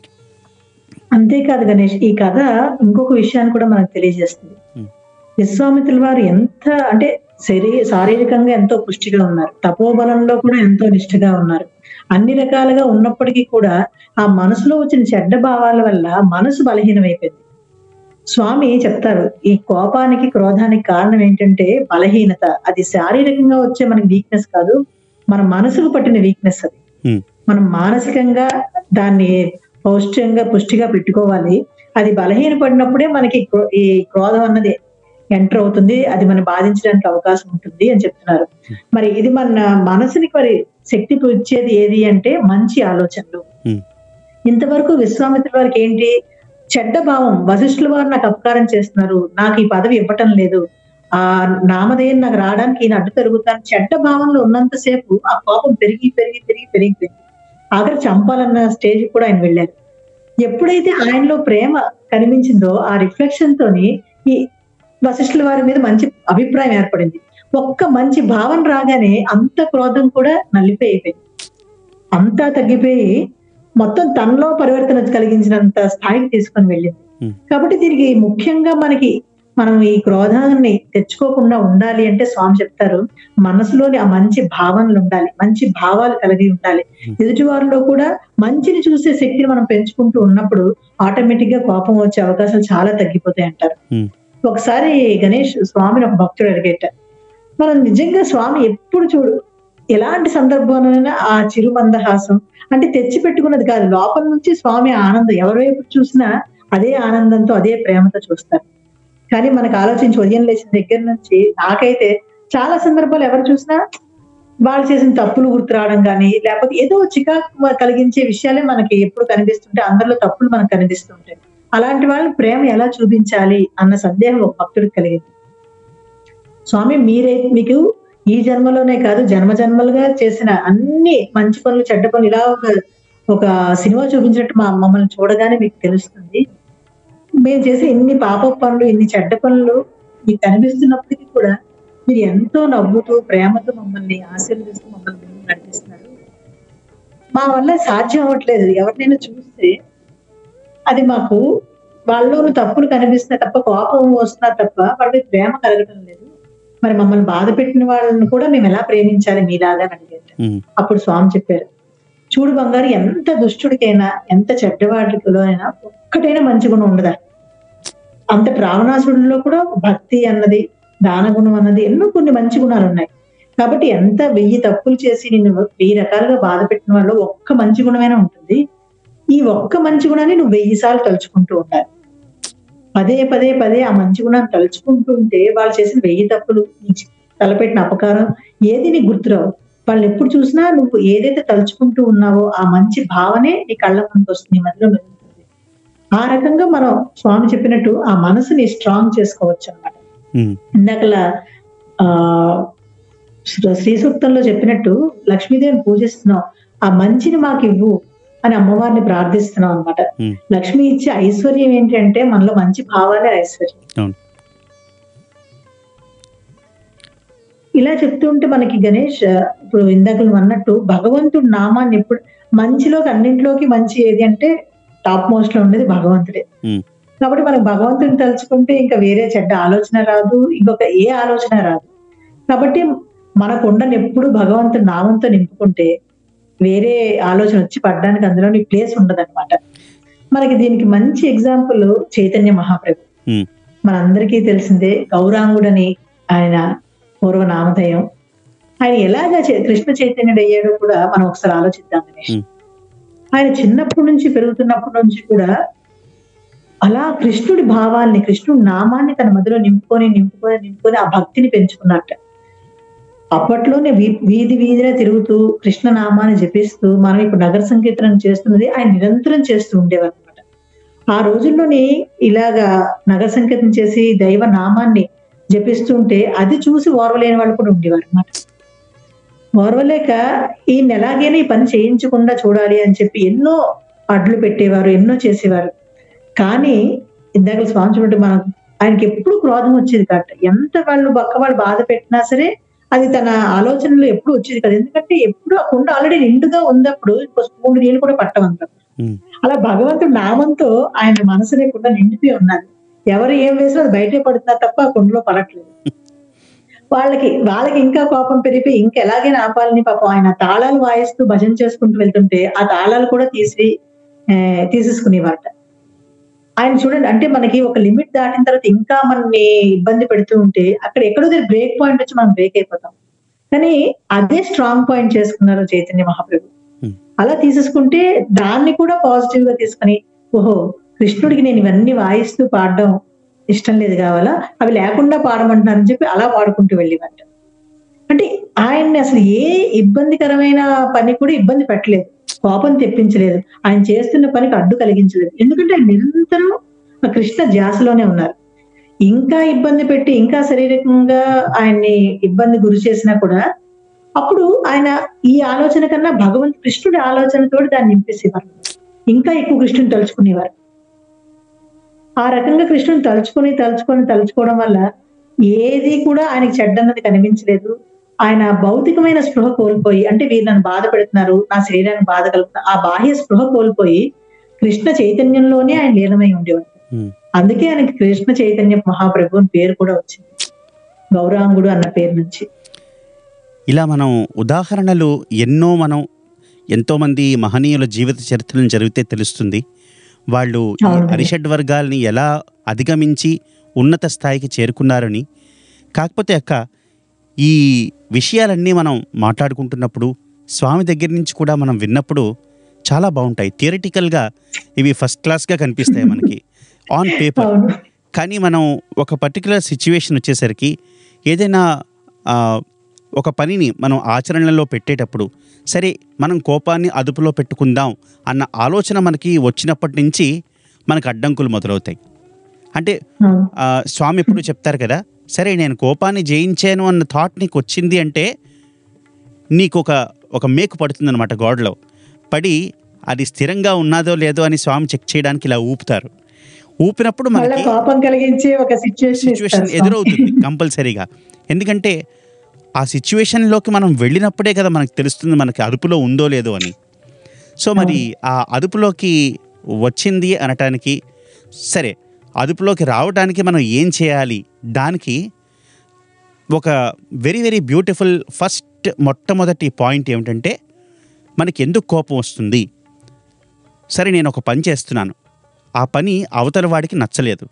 Speaker 4: అంతేకాదు గణేష్ ఈ కథ ఇంకొక విషయాన్ని కూడా మనకు తెలియజేస్తుంది
Speaker 1: Hmm.
Speaker 4: విశ్వామిత్రుల వారు ఎంత అంటే శరీ శారీరకంగా ఎంతో పుష్టిగా ఉన్నారు తపోబలంలో కూడా ఎంతో నిష్ఠగా ఉన్నారు అన్ని రకాలుగా ఉన్నప్పటికీ కూడా ఆ మనసులో వచ్చిన చెడ్డ భావాల వల్ల మనసు బలహీనమైపోయింది స్వామి చెప్తారు ఈ కోపానికి క్రోధానికి కారణం ఏంటంటే బలహీనత అది శారీరకంగా వచ్చే మనకి వీక్నెస్ కాదు మన మనసుకు పట్టిన వీక్నెస్ అది
Speaker 1: Hmm.
Speaker 4: మనం మానసికంగా దాన్ని పౌష్టికంగా పుష్టిగా పెట్టుకోవాలి అది బలహీనపడినప్పుడే మనకి క్రో- ఈ క్రోధం అన్నది ఎంటర్ అవుతుంది అది మనం బాధించడానికి అవకాశం ఉంటుంది అని చెప్తున్నారు మరి ఇది మన మనసునికి మరి శక్తి ఇచ్చేది ఏది అంటే మంచి ఆలోచనలు
Speaker 1: Hmm.
Speaker 4: ఇంతవరకు విశ్వామిత్ర వారికి ఏంటి చెడ్డ భావం వశిష్ఠుల వారు నాకు అపకారం చేస్తున్నారు నాకు ఈ పదవి ఇవ్వటం లేదు ఆ నామధేయం నాకు రావడానికి ఈయన అడ్డు తిరుగుతాను చెడ్డ భావంలో ఉన్నంతసేపు ఆ కోపం పెరిగి పెరిగి పెరిగి పెరిగిపోయింది ఆఖరి చంపాలన్న స్టేజ్ కూడా ఆయన వెళ్ళారు ఎప్పుడైతే ఆయనలో ప్రేమ కనిపించిందో ఆ రిఫ్లెక్షన్ తోని ఈ వశిష్ఠుల వారి మీద మంచి అభిప్రాయం ఏర్పడింది ఒక్క మంచి భావన రాగానే అంత క్రోధం కూడా నలిపి అయిపోయింది అంతా తగ్గిపోయి మొత్తం తనలో పరివర్తన కలిగించినంత స్థాయికి తీసుకొని వెళ్ళింది
Speaker 1: Hmm.
Speaker 4: కాబట్టి దీనికి ముఖ్యంగా మనకి మనం ఈ క్రోధాన్ని తెచ్చుకోకుండా ఉండాలి అంటే స్వామి చెప్తారు మనసులోని ఆ మంచి భావనలు ఉండాలి మంచి భావాలు కలిగి ఉండాలి ఎదుటి వారిలో కూడా మంచిని చూసే శక్తిని మనం పెంచుకుంటూ ఉన్నప్పుడు ఆటోమేటిక్ గా కోపం వచ్చే అవకాశాలు చాలా తగ్గిపోతాయి అంటారు
Speaker 1: Hmm.
Speaker 4: ఒకసారి గణేష్ స్వామిని ఒక భక్తుడు అడిగేట మనం నిజంగా స్వామి ఎప్పుడు చూడు ఎలాంటి సందర్భంలోనైనా ఆ చిరు మందహాసం అంటే తెచ్చి పెట్టుకున్నది కాదు లోపల నుంచి స్వామి ఆనందం ఎవరి వైపు చూసినా అదే ఆనందంతో అదే ప్రేమతో చూస్తారు కానీ మనకు ఆలోచించి ఉదయం లేచిన దగ్గర నుంచి నాకైతే చాలా సందర్భాలు ఎవరు చూసినా వాళ్ళు చేసిన తప్పులు గుర్తు రావడం కానీ లేకపోతే ఏదో చికాకు కలిగించే విషయాలే మనకి ఎప్పుడు కనిపిస్తుంటే అందరిలో తప్పులు మనకు కనిపిస్తుంటాయి అలాంటి వాళ్ళని ప్రేమ ఎలా చూపించాలి అన్న సందేహం ఒక భక్తుడికి కలిగింది స్వామి మీరే మీకు ఈ జన్మలోనే కాదు జన్మ జన్మలుగా చేసిన అన్ని మంచి పనులు చెడ్డ పనులు ఇలా ఒక ఒక సినిమా చూపించినట్టు మా మమ్మల్ని చూడగానే మీకు తెలుస్తుంది మేము చేసే ఇన్ని పాప పనులు ఇన్ని చెడ్డ పనులు మీకు కనిపిస్తున్నప్పటికీ కూడా మీరు ఎంతో నవ్వుతూ ప్రేమతో మమ్మల్ని ఆశీర్వదిస్తూ మమ్మల్ని ముందుకు నడిపిస్తున్నారు మా వల్ల సాధ్యం అవ్వట్లేదు ఎవరినైనా చూస్తే అది మాకు వాళ్ళలోని తప్పులు కనిపిస్తున్నాయి తప్ప కోపం వస్తున్నా తప్ప వాళ్ళ మీద ప్రేమ కలగటం లేదు మరి మమ్మల్ని బాధ పెట్టిన వాళ్ళని కూడా మేము ఎలా ప్రేమించాలి మీలాగా అని అడిగారు
Speaker 1: ఉమ్,
Speaker 4: అప్పుడు స్వామి చెప్పారు చూడు బంగారు ఎంత దుష్టుడికైనా ఎంత చెడ్డవాడిలో అయినా ఒక్కటైనా మంచి గుణం ఉండదా అంత రావణాసుడిలో కూడా భక్తి అన్నది దాన గుణం అన్నది ఎన్నో కొన్ని మంచి గుణాలు ఉన్నాయి కాబట్టి ఎంత వెయ్యి తప్పులు చేసి నిన్ను వెయ్యి రకాలుగా బాధ పెట్టిన వాళ్ళు ఒక్క మంచి గుణమైనా ఉంటుంది ఈ ఒక్క మంచి గుణాన్ని నువ్వు వెయ్యి సార్లు తలుచుకుంటూ ఉండాలి పదే పదే పదే ఆ మంచి గుణాన్ని తలుచుకుంటూ ఉంటే వాళ్ళు చేసిన వెయ్యి తప్పులు నీకు తలపెట్టిన అపకారం ఏది నీకు గుర్తురావు వాళ్ళు ఎప్పుడు చూసినా నువ్వు ఏదైతే తలుచుకుంటూ ఉన్నావో ఆ మంచి భావనే నీ కళ్ళ ముందుకు వస్తుంది నీ మధ్యలో మెదులుతుంది ఆ రకంగా మనం స్వామి చెప్పినట్టు ఆ మనసుని స్ట్రాంగ్ చేసుకోవచ్చు అన్నమాట
Speaker 1: ఉమ్,
Speaker 4: ఇందాకలా ఆ శ్రీ- శ్రీ సూక్తంలో చెప్పినట్టు లక్ష్మీదేవిని పూజిస్తున్నాం ఆ మంచిని మాకు ఇవ్వు అని అమ్మవారిని ప్రార్థిస్తున్నాం అన్నమాట
Speaker 1: Hmm.
Speaker 4: లక్ష్మి ఇచ్చే ఐశ్వర్యం ఏంటంటే మనలో మంచి భావాలే ఐశ్వర్యం
Speaker 1: అవును.
Speaker 4: ఇలా చెప్తూ ఉంటే మనకి గణేష్ ఇప్పుడు ఇందాక నువ్వు అన్నట్టు భగవంతుడు నామాన్ని ఎప్పుడు మంచిలోకి అన్నింటిలోకి మంచి ఏది అంటే టాప్ మోస్ట్ లో ఉండేది భగవంతుడే
Speaker 1: ఉమ్,
Speaker 4: కాబట్టి మనకు భగవంతుని తలుచుకుంటే ఇంకా వేరే చెడ్డ ఆలోచన రాదు ఇంకొక ఏ ఆలోచన రాదు కాబట్టి మన కొండను ఎప్పుడు భగవంతుని నామంతో నింపుకుంటే వేరే ఆలోచన వచ్చి పడ్డానికి అందులోని ప్లేస్ ఉండదన్నమాట మనకి దీనికి మంచి ఎగ్జాంపుల్ చైతన్య మహాప్రభు
Speaker 1: ఉమ్,
Speaker 4: మనందరికీ తెలిసిందే గౌరాంగుడని ఆయన పూర్వ నామధేయం ఆయన ఎలాగా చే- కృష్ణ చైతన్యుడు అయ్యాడో కూడా మనం ఒకసారి ఆలోచిద్దాం గణేష్
Speaker 1: Hmm.
Speaker 4: ఆయన చిన్నప్పటి నుంచి పెరుగుతున్నప్పటి నుంచి కూడా అలా కృష్ణుడి భావాల్ని కృష్ణుడి నామాన్ని తన మధ్యలో నింపుకొని నింపుకొని నింపుకొని ఆ భక్తిని పెంచుకున్నట్ట అప్పట్లోనే వీ- వీధి వీధిన తిరుగుతూ కృష్ణ నామాన్ని జపిస్తూ మనం ఇప్పుడు నగర సంకీర్తనం చేస్తున్నది ఆయన నిరంతరం చేస్తూ ఉండేవారు అనమాట ఆ రోజుల్లోనే ఇలాగా నగర సంకీర్తన చేసి దైవ నామాన్ని జపిస్తుంటే అది చూసి ఓర్వలేని వాళ్ళు కూడా ఉండేవారు అనమాట ఓర్వలేక ఈయన ఎలాగైనా ఈ పని చేయించకుండా చూడాలి అని చెప్పి ఎన్నో అడ్లు పెట్టేవారు ఎన్నో చేసేవారు కానీ ఇందాక స్వామి చూడండి మనం ఆయనకి ఎప్పుడు క్రోధం వచ్చేది కాట ఎంత వాళ్ళు పక్క వాళ్ళు బాధ పెట్టినా సరే అది తన ఆలోచనలో ఎప్పుడు వచ్చేది కదా ఎందుకంటే ఎప్పుడు ఆ కుండ ఆల్రెడీ నిండుగా ఉన్నప్పుడు ఇంకో స్పూన్ నీళ్ళు కూడా పట్టవంటారు
Speaker 1: ఉమ్,
Speaker 4: అలా భగవంతుడు నామంతో ఆయన మనసు లేకుండా నిండిపోయి ఉన్నది ఎవరు ఏం వేసినా అది బయటే పడుతున్నారు తప్ప ఆ కుండలో పడట్లేదు వాళ్ళకి వాళ్ళకి ఇంకా కోపం పెరిగిపోయి ఇంకా ఎలాగైనా ఆపాలని పాపం ఆయన తాళాలు వాయిస్తూ భజన చేసుకుంటూ వెళ్తుంటే ఆ తాళాలు కూడా తీసి ఆ, తీసేసుకునేవారట ఆయన చూడండి అంటే మనకి ఒక లిమిట్ దాటిన తర్వాత ఇంకా మనని ఇబ్బంది పెడుతూ ఉంటే అక్కడ ఎక్కడో దగ్గర బ్రేక్ పాయింట్ వచ్చి మనం బ్రేక్ అయిపోతాం కానీ అదే స్ట్రాంగ్ పాయింట్ చేసుకున్నారు చైతన్య మహాప్రభు
Speaker 1: Hmm.
Speaker 4: అలా తీసేసుకుంటే దాన్ని కూడా పాజిటివ్ గా తీసుకుని ఓహో కృష్ణుడికి నేను ఇవన్నీ వాయిస్తూ పాడడం ఇష్టం లేదు కావాలా అవి లేకుండా పాడమంటున్నారని చెప్పి అలా పాడుకుంటూ వెళ్ళేవాట అంటే ఆయన్ని అసలు ఏ ఇబ్బందికరమైన పని కూడా ఇబ్బంది పెట్టలేదు కోపం తెప్పించలేదు ఆయన చేస్తున్న పనికి అడ్డు కలిగించలేదు ఎందుకంటే ఆయన నిరంతరం ఆ కృష్ణ ధ్యాసలోనే ఉన్నారు ఇంకా ఇబ్బంది పెట్టి ఇంకా శారీరకంగా ఆయన్ని ఇబ్బంది గురి చేసినా కూడా అప్పుడు ఆయన ఈ ఆలోచన కన్నా భగవంత్ కృష్ణుడి ఆలోచనతో దాన్ని నింపేసేవారు ఇంకా ఎక్కువ కృష్ణుని తలుచుకునేవారు ఆ రకంగా కృష్ణుని తలుచుకొని తలుచుకొని తలుచుకోవడం వల్ల ఏది కూడా ఆయనకి చెడ్డన్నది కనిపించలేదు ఆయన భౌతికమైన స్పృహ కోల్పోయి అంటే వీరు నన్ను బాధ పెడుతున్నారు నా శరీరానికి బాధ కలుగుతున్నారు ఆ బాహ్య స్పృహ కోల్పోయి కృష్ణ చైతన్యంలోనే ఆయన లీనమై ఉండేవారు
Speaker 1: ఉమ్,
Speaker 4: అందుకే ఆయనకి కృష్ణ చైతన్య మహాప్రభు అని పేరు కూడా వచ్చింది గౌరాంగుడు అన్న పేరు నుంచి
Speaker 1: ఇలా మనం ఉదాహరణలు ఎన్నో మనం ఎంతోమంది మహనీయుల జీవిత చరిత్రలను జరిగితే తెలుస్తుంది వాళ్ళు ఈ
Speaker 4: అవును.
Speaker 1: అరిషడ్ వర్గాల్ని ఎలా అధిగమించి ఉన్నత స్థాయికి చేరుకున్నారని కాకపోతే అక్క ఈ విషయాలన్నీ మనం మాట్లాడుకుంటున్నప్పుడు స్వామి దగ్గర నుంచి కూడా మనం విన్నప్పుడు చాలా బాగుంటాయి థియరిటికల్గా ఇవి ఫస్ట్ క్లాస్గా కనిపిస్తాయి మనకి ఆన్ పేపర్
Speaker 4: అవును
Speaker 1: కానీ మనం ఒక పర్టికులర్ సిచ్యువేషన్ వచ్చేసరికి ఏదైనా ఆ, ఒక పనిని మనం ఆచరణలో పెట్టేటప్పుడు సరే మనం కోపాన్ని అదుపులో పెట్టుకుందాం అన్న ఆలోచన మనకి వచ్చినప్పటి నుంచి మనకు అడ్డంకులు మొదలవుతాయి అంటే
Speaker 4: అవును
Speaker 1: ఆ, స్వామి ఎప్పుడు చెప్తారు కదా సరే నేను కోపాన్ని జయించాను అన్న థాట్ నీకు వచ్చింది అంటే నీకు ఒక ఒక మేకు పడుతుందన్నమాట గోడలో పడి అది స్థిరంగా ఉన్నదో లేదో అని స్వామి చెక్ చేయడానికి ఇలా ఊపుతారు ఊపినప్పుడు
Speaker 4: మళ్ళీ
Speaker 1: మనకి
Speaker 4: కోపం కలిగించే ఒక సిచ్యువేషన్
Speaker 1: సిచ్యువేషన్ ఎదురవుతుంది కంపల్సరీగా ఎందుకంటే ఆ సిచ్యువేషన్లోకి మనం వెళ్ళినప్పుడే కదా మనకు తెలుస్తుంది మనకి అదుపులో ఉందో లేదో అని సో మరి ఆ అదుపులోకి వచ్చింది అనటానికి సరే అదుపులోకి రావడానికి మనం ఏం చేయాలి దానికి ఒక వెరీ వెరీ బ్యూటిఫుల్ ఫస్ట్ మొట్టమొదటి పాయింట్ ఏమిటంటే మనకి ఎందుకు కోపం వస్తుంది సరే నేను ఒక పని చేస్తున్నాను ఆ పని అవతల వాడికి నచ్చలేదు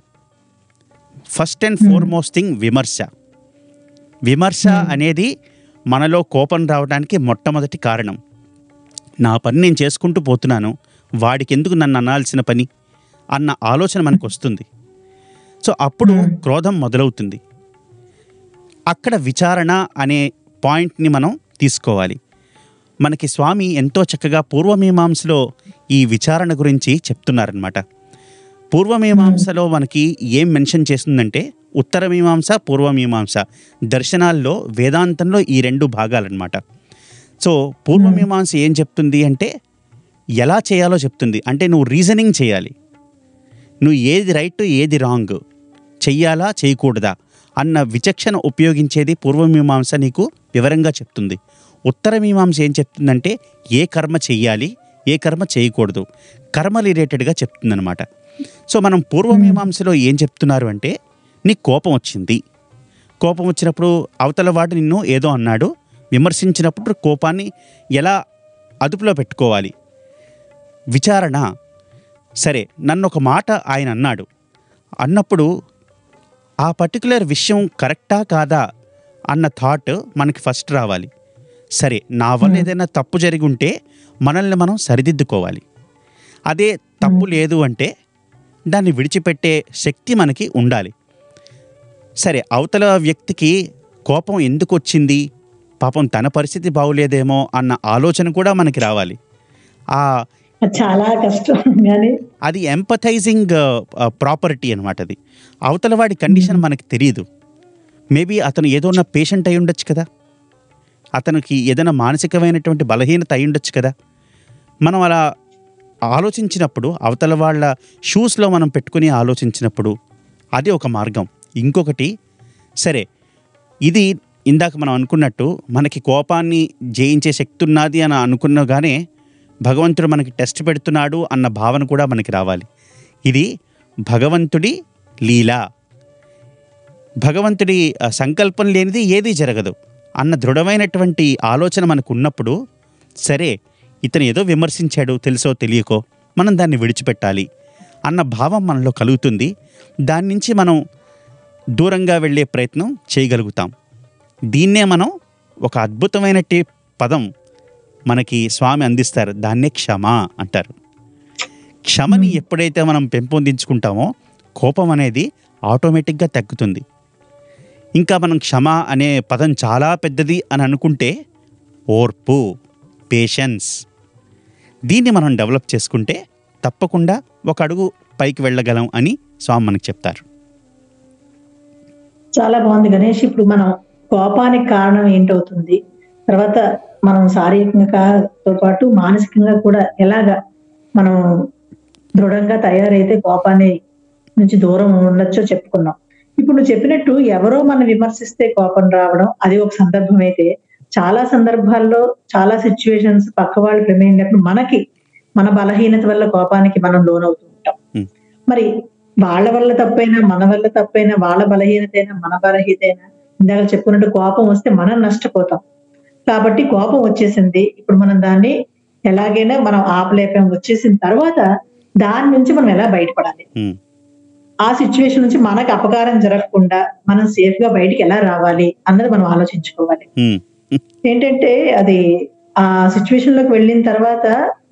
Speaker 1: ఫస్ట్ అండ్ ఫార్మోస్ట్ థింగ్ విమర్శ విమర్శ అనేది మనలో కోపం రావడానికి మొట్టమొదటి కారణం నా పని నేను చేసుకుంటూ పోతున్నాను వాడికి ఎందుకు నన్ను అనాల్సిన పని అన్న ఆలోచన మనకు వస్తుంది సో అప్పుడు క్రోధం మొదలవుతుంది అక్కడ విచారణ అనే పాయింట్ని మనం తీసుకోవాలి మనకి స్వామి ఎంతో చక్కగా పూర్వమీమాంసలో ఈ విచారణ గురించి చెప్తున్నారనమాట పూర్వమీమాంసలో మనకి ఏం మెన్షన్ చేస్తుందంటే ఉత్తర మీమాంస పూర్వమీమాంస దర్శనాల్లో వేదాంతంలో ఈ రెండు భాగాలన్నమాట సో పూర్వమీమాంస ఏం చెప్తుంది అంటే ఎలా చేయాలో చెప్తుంది అంటే నువ్వు రీజనింగ్ చేయాలి నువ్వు ఏది రైట్ ఏది రాంగ్ చెయ్యాలా చేయకూడదా అన్న విచక్షణ ఉపయోగించేది పూర్వమీమాంస నీకు వివరంగా చెప్తుంది ఉత్తర మీమాంస ఏం చెప్తుందంటే ఏ కర్మ చెయ్యాలి ఏ కర్మ చేయకూడదు కర్మ రిలేటెడ్గా చెప్తుందనమాట సో మనం పూర్వమీమాంసలో ఏం చెప్తున్నారు అంటే నీకు కోపం వచ్చింది కోపం వచ్చినప్పుడు అవతల వాడు నిన్ను ఏదో అన్నాడు విమర్శించినప్పుడు కోపాన్ని ఎలా అదుపులో పెట్టుకోవాలి విచారణ సరే నన్ను ఒక మాట ఆయన అన్నాడు అన్నప్పుడు ఆ పర్టికులర్ విషయం కరెక్టా కాదా అన్న థాట్ మనకి ఫస్ట్ రావాలి సరే నా వల్ల ఏదైనా తప్పు జరిగి ఉంటే మనల్ని మనం సరిదిద్దుకోవాలి అదే తప్పు లేదు అంటే దాన్ని విడిచిపెట్టే శక్తి మనకి ఉండాలి సరే అవతల వ్యక్తికి కోపం ఎందుకు వచ్చింది పాపం తన పరిస్థితి బాగులేదేమో అన్న ఆలోచన కూడా మనకి రావాలి ఆ
Speaker 4: చాలా కష్టం కానీ
Speaker 1: అది ఎంపథైజింగ్ ప్రాపర్టీ అనమాట అది అవతల వాడి కండిషన్ మనకి తెలియదు మేబీ అతను ఏదో ఉన్న పేషెంట్ అయి ఉండొచ్చు కదా అతనికి ఏదైనా మానసికమైనటువంటి బలహీనత అయి ఉండొచ్చు కదా మనం అలా ఆలోచించినప్పుడు అవతల వాళ్ళ షూస్లో మనం పెట్టుకుని ఆలోచించినప్పుడు అది ఒక మార్గం ఇంకొకటి సరే ఇది ఇందాక మనం అనుకున్నట్టు మనకి కోపాన్ని జయించే శక్తి ఉన్నది అని అనుకున్నగానే భగవంతుడు మనకి టెస్ట్ పెడుతున్నాడు అన్న భావన కూడా మనకి రావాలి ఇది భగవంతుడి లీల భగవంతుడి ఆ, సంకల్పం లేనిది ఏదీ జరగదు అన్న దృఢమైనటువంటి ఆలోచన మనకు ఉన్నప్పుడు సరే ఇతను ఏదో విమర్శించాడు తెలుసో తెలియకో మనం దాన్ని విడిచిపెట్టాలి అన్న భావం మనలో కలుగుతుంది దాని నుంచి మనం దూరంగా వెళ్ళే ప్రయత్నం చేయగలుగుతాం దీన్నే మనం ఒక అద్భుతమైనటి పదం మనకి స్వామి అందిస్తారు దాన్నే క్షమ అంటారు క్షమని ఎప్పుడైతే మనం పెంపొందించుకుంటామో కోపం అనేది ఆటోమేటిక్గా తగ్గుతుంది ఇంకా మనం క్షమ అనే పదం చాలా పెద్దది అని అనుకుంటే ఓర్పు పేషెన్స్ దీన్ని మనం డెవలప్ చేసుకుంటే తప్పకుండా ఒక అడుగు పైకి వెళ్ళగలం అని స్వామి మనకు చెప్తారు
Speaker 4: చాలా బాగుంది గణేష్ ఇప్పుడు మనం కోపానికి కారణం ఏంటవుతుంది తర్వాత మనం శారీరకంగాతో పాటు మానసికంగా కూడా ఎలాగా మనం దృఢంగా తయారైతే కోపాన్ని నుంచి దూరం ఉండొచ్చో చెప్పుకున్నాం ఇప్పుడు నువ్వు చెప్పినట్టు ఎవరో మనం విమర్శిస్తే కోపం రావడం అది ఒక సందర్భం అయితే చాలా సందర్భాల్లో చాలా సిచ్యువేషన్స్ పక్క వాళ్ళు ప్రమేయం లేకుండా మనకి మన బలహీనత వల్ల కోపానికి మనం లోనవుతూ ఉంటాం
Speaker 1: Hmm.
Speaker 4: మరి వాళ్ళ వల్ల తప్పైనా మన వల్ల తప్పైనా వాళ్ళ బలహీనతైనా మన బలహీనతైనా ఇందాక చెప్పుకున్నట్టు కోపం వస్తే మనం నష్టపోతాం కాబట్టి కోపం వచ్చేసింది ఇప్పుడు మనం దాన్ని ఎలాగైనా మనం ఆపలేపాం వచ్చేసిన తర్వాత దాని నుంచి మనం ఎలా బయటపడాలి
Speaker 1: ఉమ్.
Speaker 4: ఆ సిచ్యువేషన్ నుంచి మనకు అపకారం జరగకుండా మనం సేఫ్ గా బయటికి ఎలా రావాలి అన్నది మనం ఆలోచించుకోవాలి
Speaker 1: ఉమ్,
Speaker 4: ఏంటంటే అది ఆ సిచ్యువేషన్ లోకి వెళ్ళిన తర్వాత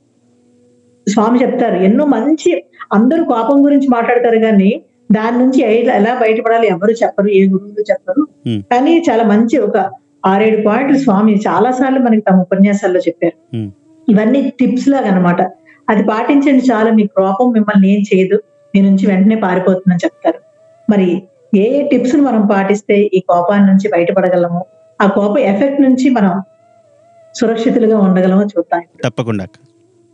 Speaker 4: స్వామి చెప్తారు ఎన్నో మంచి అందరూ కోపం గురించి మాట్లాడతారు కానీ దాని నుంచి ఎలా- ఎలా బయటపడాలి ఎవరు చెప్పరు ఏ గురువులు చెప్పరు
Speaker 1: Hmm.
Speaker 4: కానీ చాలా మంచి ఒక ఆరేడు పాయింట్లు స్వామి చాలా సార్లు మనకి తమ ఉపన్యాసాల్లో చెప్పారు
Speaker 1: ఉమ్,
Speaker 4: ఇవన్నీ టిప్స్ లాగా అనమాట అది పాటించండి చాలు మీ కోపం మిమ్మల్ని ఏం చేయదు మీ నుంచి వెంటనే పారిపోతుందని చెప్తారు మరి ఏ ఏ టిప్స్ మనం పాటిస్తే ఈ కోపాన్ని నుంచి బయటపడగలము ఆ కోప ఎఫెక్ట్ నుంచి మనం సురక్షితులుగా ఉండగలమో చూద్దాం ఇప్పుడు.
Speaker 1: తప్పకుండా అక్క.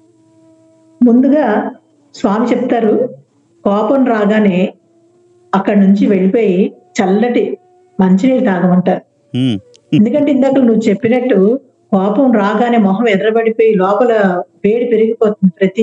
Speaker 4: ముందుగా స్వామి చెప్తారు కోపం రాగానే అక్కడి నుంచి వెళ్ళిపోయి చల్లటి మంచినీళ్ళు తాగమంటారు
Speaker 1: ఉమ్,
Speaker 4: ఎందుకంటే ఇందాక నువ్వు చెప్పినట్టు కోపం రాగానే మొహం ఎర్రబడిపోయి లోపల వేడి పెరిగిపోతుంది ప్రతి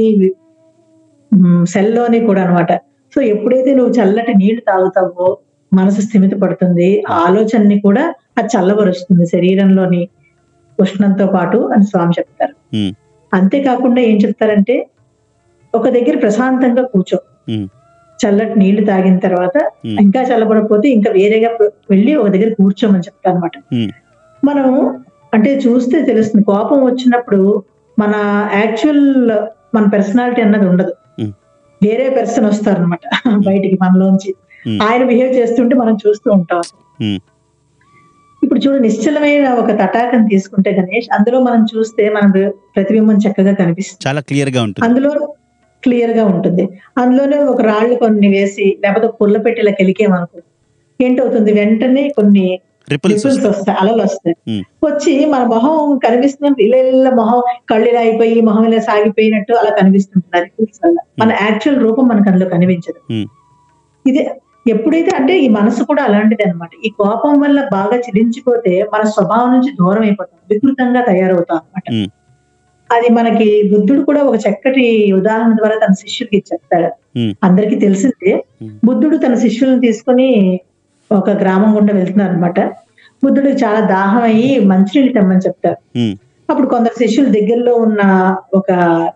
Speaker 4: సెల్లోని కూడా అన్నమాట సో ఎప్పుడైతే నువ్వు చల్లటి నీళ్లు తాగుతావో మనసు స్థిమిత పడుతుంది ఆ ఆలోచనని కూడా అది చల్లబరుస్తుంది శరీరంలోని ఉష్ణంతో పాటు అని స్వామి చెప్తారు
Speaker 1: ఉమ్,
Speaker 4: అంతేకాకుండా ఏం చెప్తారంటే ఒక దగ్గర ప్రశాంతంగా కూర్చో
Speaker 1: ఉమ్,
Speaker 4: చల్లటి నీళ్లు తాగిన తర్వాత
Speaker 1: Hmm.
Speaker 4: ఇంకా చల్లబడకపోతే ఇంకా వేరేగా వెళ్ళి ఒక దగ్గర కూర్చోమని చెప్తారు అనమాట
Speaker 1: ఉమ్,
Speaker 4: మనం అంటే చూస్తే తెలుస్తుంది కోపం వచ్చినప్పుడు మన యాక్చువల్ మన పర్సనాలిటీ అన్నది ఉండదు
Speaker 1: ఉమ్,
Speaker 4: వేరే పర్సన్ వస్తారనమాట బయటికి మనలోంచి
Speaker 1: Hmm.
Speaker 4: ఆయన బిహేవ్ చేస్తుంటే మనం చూస్తూ ఉంటాం
Speaker 1: ఉమ్,
Speaker 4: ఇప్పుడు చూడు నిశ్చలమైన ఒక తటాకం తీసుకుంటే గణేష్ అందులో మనం చూస్తే మన ప్రతిబింబం చక్కగా కనిపిస్తుంది
Speaker 1: చాలా క్లియర్ గా ఉంటుంది
Speaker 4: అందులో క్లియర్ గా ఉంటుంది అందులోనే ఒక రాళ్ళు కొన్ని వేసి లేకపోతే పుల్ల పెట్టేలా కెలికేమనుకో ఏంటవుతుంది వెంటనే కొన్ని
Speaker 1: రిపుల్స్
Speaker 4: రిపుల్స్ వస్తాయి అలలు వస్తాయి
Speaker 1: ఉమ్,
Speaker 4: వచ్చి మన మొహం కనిపిస్తున్నట్టు ఇలా ఇలా మొహం కళ్ళు ఇలా అయిపోయి మొహం ఇలా సాగిపోయినట్టు అలా కనిపిస్తుంటుంది ఆ రిపుల్స్ వల్ల మన యాక్చువల్ రూపం మనకు అందులో కనిపించదు
Speaker 1: ఉమ్,
Speaker 4: ఇది ఎప్పుడైతే అంటే ఈ మనసు కూడా అలాంటిది అనమాట ఈ కోపం వల్ల బాగా చిలించిపోతే మన స్వభావం నుంచి దూరం అయిపోతాం వికృతంగా తయారవుతాం అనమాట
Speaker 1: ఉమ్,
Speaker 4: అది మనకి బుద్ధుడు కూడా ఒక చక్కటి ఉదాహరణ ద్వారా తన శిష్యులకి చెప్తాడు
Speaker 1: ఉమ్,
Speaker 4: అందరికీ తెలిసిందే
Speaker 1: ఉమ్.
Speaker 4: బుద్ధుడు తన శిష్యులను తీసుకొని ఒక గ్రామం గుండా వెళ్తున్నారు అనమాట బుద్ధుడికి చాలా దాహం అయ్యి మంచినీళ్ళు తెమ్మని చెప్తారు
Speaker 1: ఉమ్,
Speaker 4: అప్పుడు కొందరు శిష్యులు దగ్గరలో ఉన్న ఒక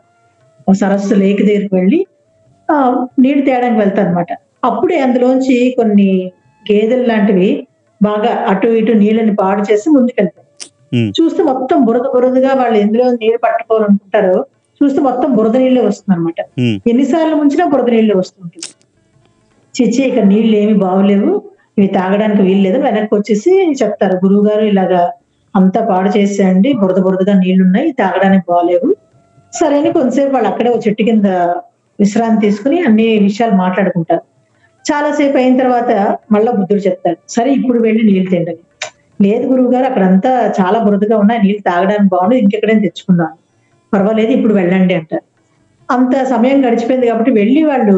Speaker 4: ఒక సరస్సు లేక్ దగ్గరికి వెళ్ళి ఆ నీళ్లు తేయడానికి వెళ్తారు అనమాట అప్పుడే అందులోంచి కొన్ని గేదెలు లాంటివి బాగా అటు ఇటు నీళ్ళని పాడు చేసి ముందుకెళ్తాయి
Speaker 1: ఉమ్,
Speaker 4: చూస్తే మొత్తం బురద బురదగా వాళ్ళు ఎందులో నీళ్లు పట్టుకోవాలనుకుంటారో చూస్తే మొత్తం బురద నీళ్ళే వస్తుంది అనమాట
Speaker 1: ఉమ్,
Speaker 4: ఎన్నిసార్లు ముంచినా బురద నీళ్ళే వస్తుంటుంది చిచ్చి ఇక్కడ నీళ్ళు ఏమి బాగోలేవు ఇవి తాగడానికి వీలు లేదు వెనక్కి వచ్చేసి చెప్తారు గురువు గారు ఇలాగా అంతా పాడు చేసేయండి బురద బురదగా నీళ్లు ఉన్నాయి తాగడానికి బాగలేవు సరే అని కొంతసేపు వాళ్ళు అక్కడే ఒక చెట్టు కింద విశ్రాంతి తీసుకుని అన్ని విషయాలు మాట్లాడుకుంటారు చాలాసేపు అయిన తర్వాత మళ్ళా బుద్ధుడు చెప్తాడు సరే ఇప్పుడు వెళ్ళి నీళ్లు తిండని లేదు గురువు గారు అక్కడంతా చాలా బురదగా ఉన్నాయి నీళ్లు తాగడానికి బాగుంది ఇంకెక్కడైనా తెచ్చుకుందాం పర్వాలేదు ఇప్పుడు వెళ్ళండి అంటారు అంత సమయం గడిచిపోయింది కాబట్టి వెళ్ళి వాళ్ళు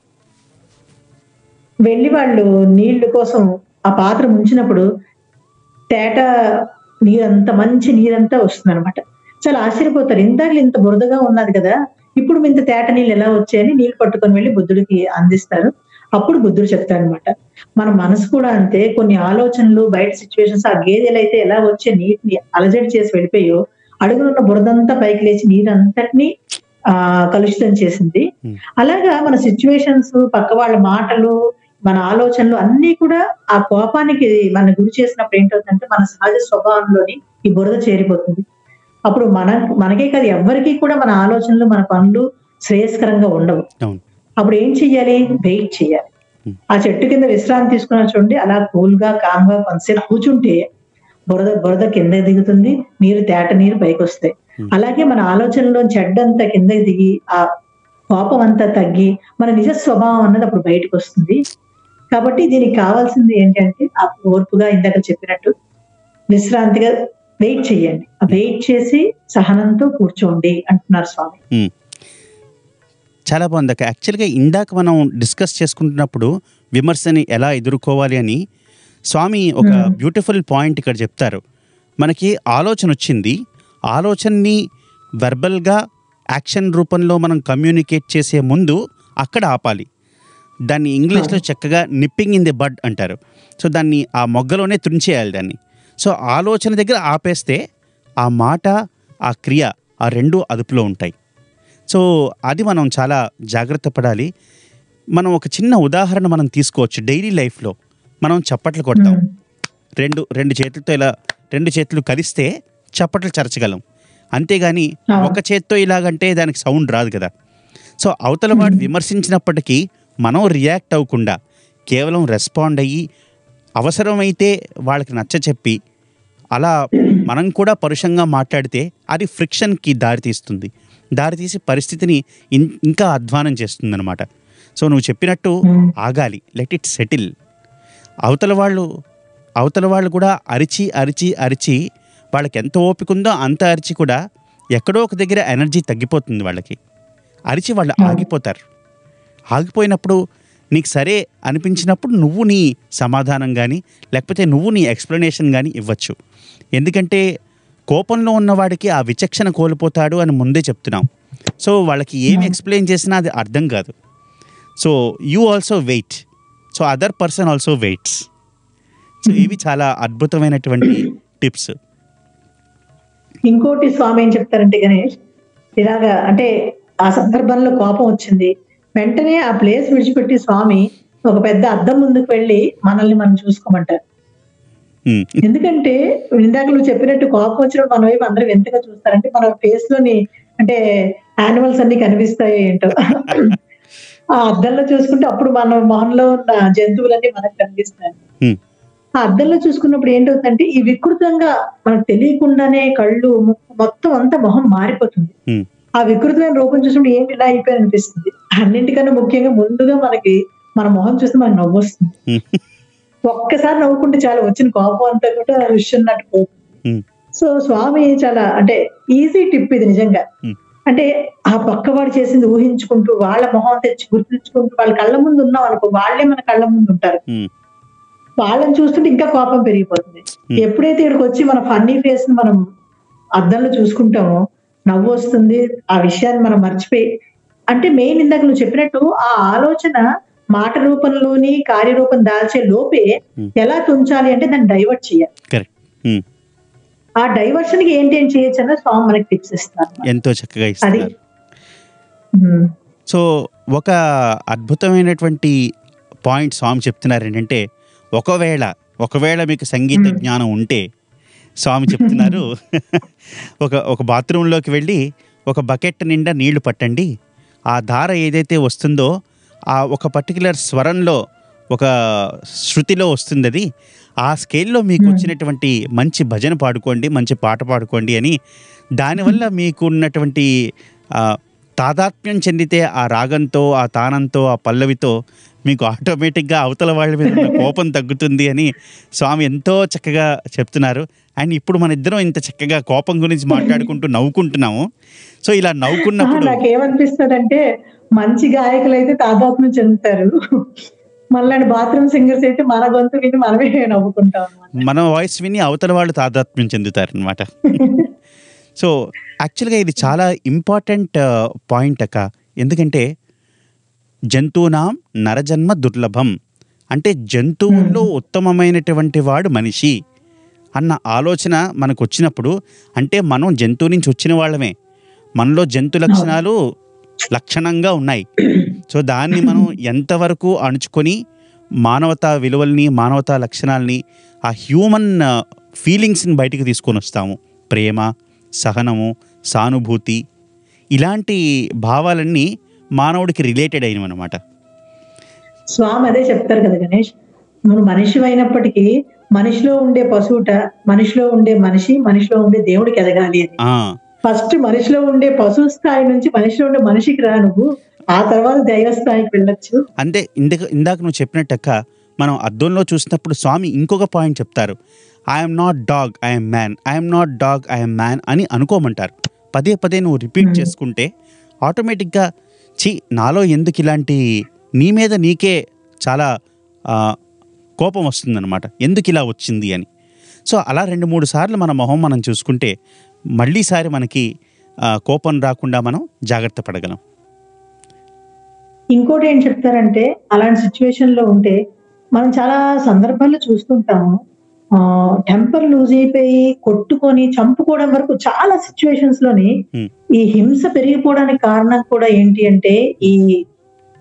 Speaker 4: వెళ్ళి వాళ్ళు నీళ్ల కోసం ఆ పాత్ర ముంచినప్పుడు తేట నీరంతా మంచి నీరంతా వస్తుంది అనమాట చాలా ఆశ్చర్యపోతారు ఇందాక ఇంత బురదగా ఉన్నది కదా ఇప్పుడు ఇంత తేట నీళ్ళు ఎలా వచ్చాయని నీళ్లు పట్టుకొని వెళ్ళి బుద్ధుడికి అందిస్తారు అప్పుడు బుద్ధుడు చెప్తాడు అనమాట మన మనసు కూడా అంతే కొన్ని ఆలోచనలు బయట సిచ్యువేషన్స్ ఆ గేదెలు అయితే ఎలా వచ్చే నీటిని అలజడి చేసి వెళ్ళిపోయో అడుగునున్న బురదంతా పైకి లేచి నీరంతటిని ఆ కలుషితం చేసింది
Speaker 1: Hmm.
Speaker 4: అలాగా మన సిచ్యువేషన్స్ పక్క వాళ్ళ మాటలు మన ఆలోచనలు అన్ని కూడా ఆ కోపానికి మన గురి చేసినప్పుడు ఏంటవుతుందంటే మన సహజ స్వభావంలోని ఈ బురద చేరిపోతుంది అప్పుడు మన మనకే కాదు ఎవరికి కూడా మన ఆలోచనలు మన పనులు శ్రేయస్కరంగా ఉండవు
Speaker 1: అవును
Speaker 4: అప్పుడు ఏం చెయ్యాలి వెయిట్ చేయాలి
Speaker 1: Hmm.
Speaker 4: ఆ చెట్టు కింద విశ్రాంతి తీసుకున్న చూడండి అలా కూల్ గా కామ్ గా కొంతసేపు కూర్చుంటే బురద బురద కింద దిగుతుంది నీరు తేట నీరు పైకి వస్తాయి
Speaker 1: Hmm.
Speaker 4: అలాగే మన ఆలోచనలో చెడ్డంతా కిందకి దిగి ఆ కోపం అంతా తగ్గి మన నిజ స్వభావం అన్నది అప్పుడు బయటకు వస్తుంది కాబట్టి దీనికి కావాల్సింది ఏంటంటే ఆ ఓర్పుగా ఇందాక చెప్పినట్టు విశ్రాంతిగా వెయిట్ చేయండి ఆ వెయిట్ చేసి సహనంతో కూర్చోండి అంటున్నారు స్వామి
Speaker 1: ఉమ్. చాలా బాగుంది అక్క యాక్చువల్గా ఇందాక మనం డిస్కస్ చేసుకుంటున్నప్పుడు విమర్శని ఎలా ఎదుర్కోవాలి అని స్వామి ఒక
Speaker 4: Hmm.
Speaker 1: బ్యూటిఫుల్ పాయింట్ ఇక్కడ చెప్తారు మనకి ఆలోచన వచ్చింది ఆలోచనని వెర్బల్గా యాక్షన్ రూపంలో మనం కమ్యూనికేట్ చేసే ముందు అక్కడ ఆపాలి దాన్ని ఇంగ్లీష్లో చక్కగా నిప్పింగ్ ఇన్ ది బడ్ అంటారు సో దాన్ని ఆ మొగ్గలోనే తుంచేయాలి దాన్ని సో ఆలోచన దగ్గర ఆపేస్తే ఆ మాట ఆ క్రియ ఆ రెండు అదుపులో ఉంటాయి సో అది మనం చాలా జాగ్రత్త పడాలి మనం ఒక చిన్న ఉదాహరణ మనం తీసుకోవచ్చు డైలీ లైఫ్లో మనం చప్పట్లు కొడతాం
Speaker 4: ఉమ్,
Speaker 1: రెండు రెండు చేతులతో ఇలా రెండు చేతులు కలిస్తే చప్పట్లు చరచగలం అంతేగాని
Speaker 4: అవును.
Speaker 1: ఒక చేత్తో ఇలాగంటే దానికి సౌండ్ రాదు కదా సో అవతల వాడు విమర్శించినప్పటికీ మనం రియాక్ట్ అవ్వకుండా కేవలం రెస్పాండ్ అయ్యి అవసరమైతే వాళ్ళకి నచ్చ చెప్పి అలా మనం కూడా పరుషంగా మాట్లాడితే అది ఫ్రిక్షన్కి దారితీస్తుంది దారితీసి పరిస్థితిని ఇన్- ఇంకా అధ్వానం చేస్తుందన్నమాట సో నువ్వు చెప్పినట్టు
Speaker 4: Hmm.
Speaker 1: ఆగాలి లెట్ ఇట్ సెటిల్ అవతల వాళ్ళు అవతల వాళ్ళు కూడా అరిచి అరిచి అరిచి వాళ్ళకి ఎంత ఓపిక ఉందో అంత అరిచి కూడా ఎక్కడో ఒక దగ్గర ఎనర్జీ తగ్గిపోతుంది వాళ్ళకి అరిచి వాళ్ళు ఆగిపోతారు ఆగిపోయినప్పుడు నీకు సరే అనిపించినప్పుడు నువ్వు నీ సమాధానం కానీ లేకపోతే నువ్వు నీ ఎక్స్ప్లెనేషన్ కానీ ఇవ్వచ్చు ఎందుకంటే కోపంలో ఉన్నవాడికి ఆ విచక్షణ కోల్పోతాడు అని ముందే చెప్తున్నాం సో వాళ్ళకి ఏమి ఎక్స్ప్లెయిన్ చేసినా అది అర్థం కాదు so you also wait so other person also waits so ఇవి చాలా అద్భుతమైనటువంటి టిప్స్
Speaker 4: ఇంకోటి స్వామి ఏం చెప్తారంటే గణేష్ ఇలాగా అంటే ఆ సందర్భంలో కోపం వచ్చింది వెంటనే ఆ ప్లేస్ విడిచిపెట్టి స్వామి ఒక పెద్ద అద్దం ముందుకు వెళ్ళి మనల్ని మనం చూసుకోమంటారు
Speaker 1: ఉమ్,
Speaker 4: ఎందుకంటే ఇందాక నువ్వు చెప్పినట్టు కోపం వచ్చినప్పుడు మన వైపు అందరూ ఎంతగా చూస్తారంటే మన ఫేస్ లోని అంటే యానిమల్స్ అన్ని కనిపిస్తాయి ఏంటో ఆ అద్దంలో చూసుకుంటే అప్పుడు మన మొహంలో ఉన్న జంతువులన్నీ మనకు కనిపిస్తాయి
Speaker 1: ఉమ్,
Speaker 4: ఆ అద్దంలో చూసుకున్నప్పుడు ఏంటవుతుందంటే ఈ వికృతంగా మనకు తెలియకుండానే కళ్ళు ముక్కు మొత్తం అంతా మొహం మారిపోతుంది
Speaker 1: ఉమ్,
Speaker 4: ఆ వికృతమైన రూపం చూసినప్పుడు ఏంటి ఇలా అయిపోయి అనిపిస్తుంది అన్నింటికన్నా ముఖ్యంగా ముందుగా మనకి మన మొహం చూస్తే మనకు నవ్వు వస్తుంది
Speaker 1: ఉమ్,
Speaker 4: ఒక్కసారి నవ్వుకుంటే చాలా వచ్చిన కోపం అంతా కూడా విషన్నట్టు పోతుంది
Speaker 1: ఉమ్,
Speaker 4: సో స్వామి చాలా అంటే ఈజీ టిప్ ఇది నిజంగా
Speaker 1: ఉమ్.
Speaker 4: అంటే ఆ పక్కవాడు చేసింది ఊహించుకుంటూ వాళ్ళ మొహం తెచ్చి గుర్తించుకుంటూ వాళ్ళ కళ్ళ ముందు ఉన్నాం అనుకో వాళ్ళే మన కళ్ళ ముందు ఉంటారు
Speaker 1: ఉమ్,
Speaker 4: వాళ్ళని చూస్తుంటే ఇంకా కోపం పెరిగిపోతుంది
Speaker 1: Hmm.
Speaker 4: ఎప్పుడైతే ఇక్కడికి వచ్చి మన ఫన్నీ ఫేస్ ని మనం అద్దంలో చూసుకుంటామో నవ్వు వస్తుంది ఆ విషయాన్ని మనం మర్చిపోయి అంటే మెయిన్ ఇందాక నువ్వు చెప్పినట్టు ఆ ఆలోచన మాట రూపంలోని కార్యరూపం దాల్చే లోపే
Speaker 1: Hmm.
Speaker 4: ఎలా తుంచాలి అంటే దాన్ని డైవర్ట్ చేయాలి
Speaker 1: కరెక్ట్ ఉమ్,
Speaker 4: ఆ డైవర్షన్ కి ఏంటి ఏం చేయొచ్చు అన్న స్వామి మనకి టిప్స్ ఇస్తారు
Speaker 1: ఎంతో చక్కగా
Speaker 4: అది
Speaker 1: ఇస్తున్నారు
Speaker 4: ఉమ్,
Speaker 1: సో ఒక అద్భుతమైనటువంటి పాయింట్ స్వామి చెప్తున్నారు ఏంటంటే ఒకవేళ ఒకవేళ మీకు సంగీత
Speaker 4: మ్మ్.
Speaker 1: జ్ఞానం ఉంటే స్వామి చెప్తున్నారు ఒక ఒక బాత్రూంలోకి వెళ్ళి ఒక బకెట్ నిండా నీళ్లు పట్టండి ఆ ధార ఏదైతే వస్తుందో ఆ ఒక పర్టికులర్ స్వరంలో ఒక శృతిలో వస్తుంది అది ఆ స్కేల్లో మీకు
Speaker 4: మ్మ్.
Speaker 1: వచ్చినటువంటి మంచి భజన పాడుకోండి మంచి పాట పాడుకోండి అని దానివల్ల మీకు ఉన్నటువంటి ఆ, తాదాత్మ్యం చెందితే ఆ రాగంతో ఆ తానంతో ఆ పల్లవితో మీకు ఆటోమేటిక్గా అవతల వాళ్ళ మీద ఉన్న కోపం తగ్గుతుంది అని స్వామి ఎంతో చక్కగా చెప్తున్నారు అండ్ ఇప్పుడు మన ఇద్దరం ఇంత చక్కగా కోపం గురించి మాట్లాడుకుంటూ నవ్వుకుంటున్నాము సో ఇలా
Speaker 4: ఆహా,
Speaker 1: నవ్వుకున్నప్పుడు
Speaker 4: నాకేమనిపిస్తుంది అంటే మంచి గాయకులు అయితే తాదాత్మ్యం చెందుతారు మళ్ళీ బాత్రూమ్ సింగర్స్ అయితే మన గొంతు విని మనమే నవ్వుకుంటాం అన్నమాట
Speaker 1: మన వాయిస్ విని అవతల వాళ్ళు తాదాత్మ్యం చెందుతారు అనమాట సో యాక్చువల్గా ఇది చాలా ఇంపార్టెంట్ పాయింట్ అక్క ఎందుకంటే జంతువునాం నరజన్మ దుర్లభం అంటే జంతువుల్లో ఉత్తమమైనటువంటి వాడు మనిషి అన్న ఆలోచన మనకు వచ్చినప్పుడు అంటే మనం జంతువు నుంచి వచ్చిన వాళ్ళమే మనలో జంతు లక్షణాలు లక్షణంగా ఉన్నాయి సో దాన్ని మనం ఎంతవరకు అణుచుకొని మానవతా విలువల్ని మానవతా లక్షణాలని ఆ హ్యూమన్ ఫీలింగ్స్ని బయటికి తీసుకొని వస్తాము ప్రేమ సహనము సానుభూతి ఇలాంటి భావాలన్నీ మానవుడికి రిలేటెడ్ అయినవి అనమాట
Speaker 4: స్వామి అదే చెప్తారు కదా గణేష్ నువ్వు మనిషి అయినప్పటికీ మనిషిలో ఉండే పశువుట మనిషిలో ఉండే మనిషి మనిషిలో ఉండే దేవుడికి ఎదగాలి అని ఫస్ట్ మనిషిలో ఉండే పశువు స్థాయి నుంచి మనిషిలో ఉండే మనిషికి రా నువ్వు ఆ తర్వాత దైవ స్థాయికి వెళ్ళొచ్చు
Speaker 1: అంతే ఇందాక ఇందాక నువ్వు చెప్పినట్టక్క మనం అద్దంలో చూసినప్పుడు స్వామి ఇంకొక పాయింట్ చెప్తారు I'm not dog I'm man I'm not dog I'm man అని అనుకోమంటారు పదే పదే నువ్వు రిపీట్
Speaker 4: Hmm.
Speaker 1: చేసుకుంటే ఆటోమేటిక్గా చి నాలో ఎందుకు ఇలాంటి నీ మీద నీకే చాలా ఆ, కోపం వస్తుందన్నమాట ఎందుకు ఇలా వచ్చింది అని సో అలా రెండు మూడు సార్లు మన మొహం మనం చూసుకుంటే మళ్ళీసారి మనకి ఆ, కోపం రాకుండా మనం జాగ్రత్త పడగలం
Speaker 4: ఇంకోటి ఏం చెప్తారంటే అలాంటి సిచ్యువేషన్ లో ఉంటే మనం చాలా సందర్భాల్లో చూస్తుంటాము టెంపర్ లూజ్ అయిపోయి కొట్టుకొని చంపుకోవడం వరకు చాలా సిచ్యువేషన్స్ లోని
Speaker 1: Hmm.
Speaker 4: ఈ హింస పెరిగిపోవడానికి కారణం కూడా ఏంటి అంటే ఈ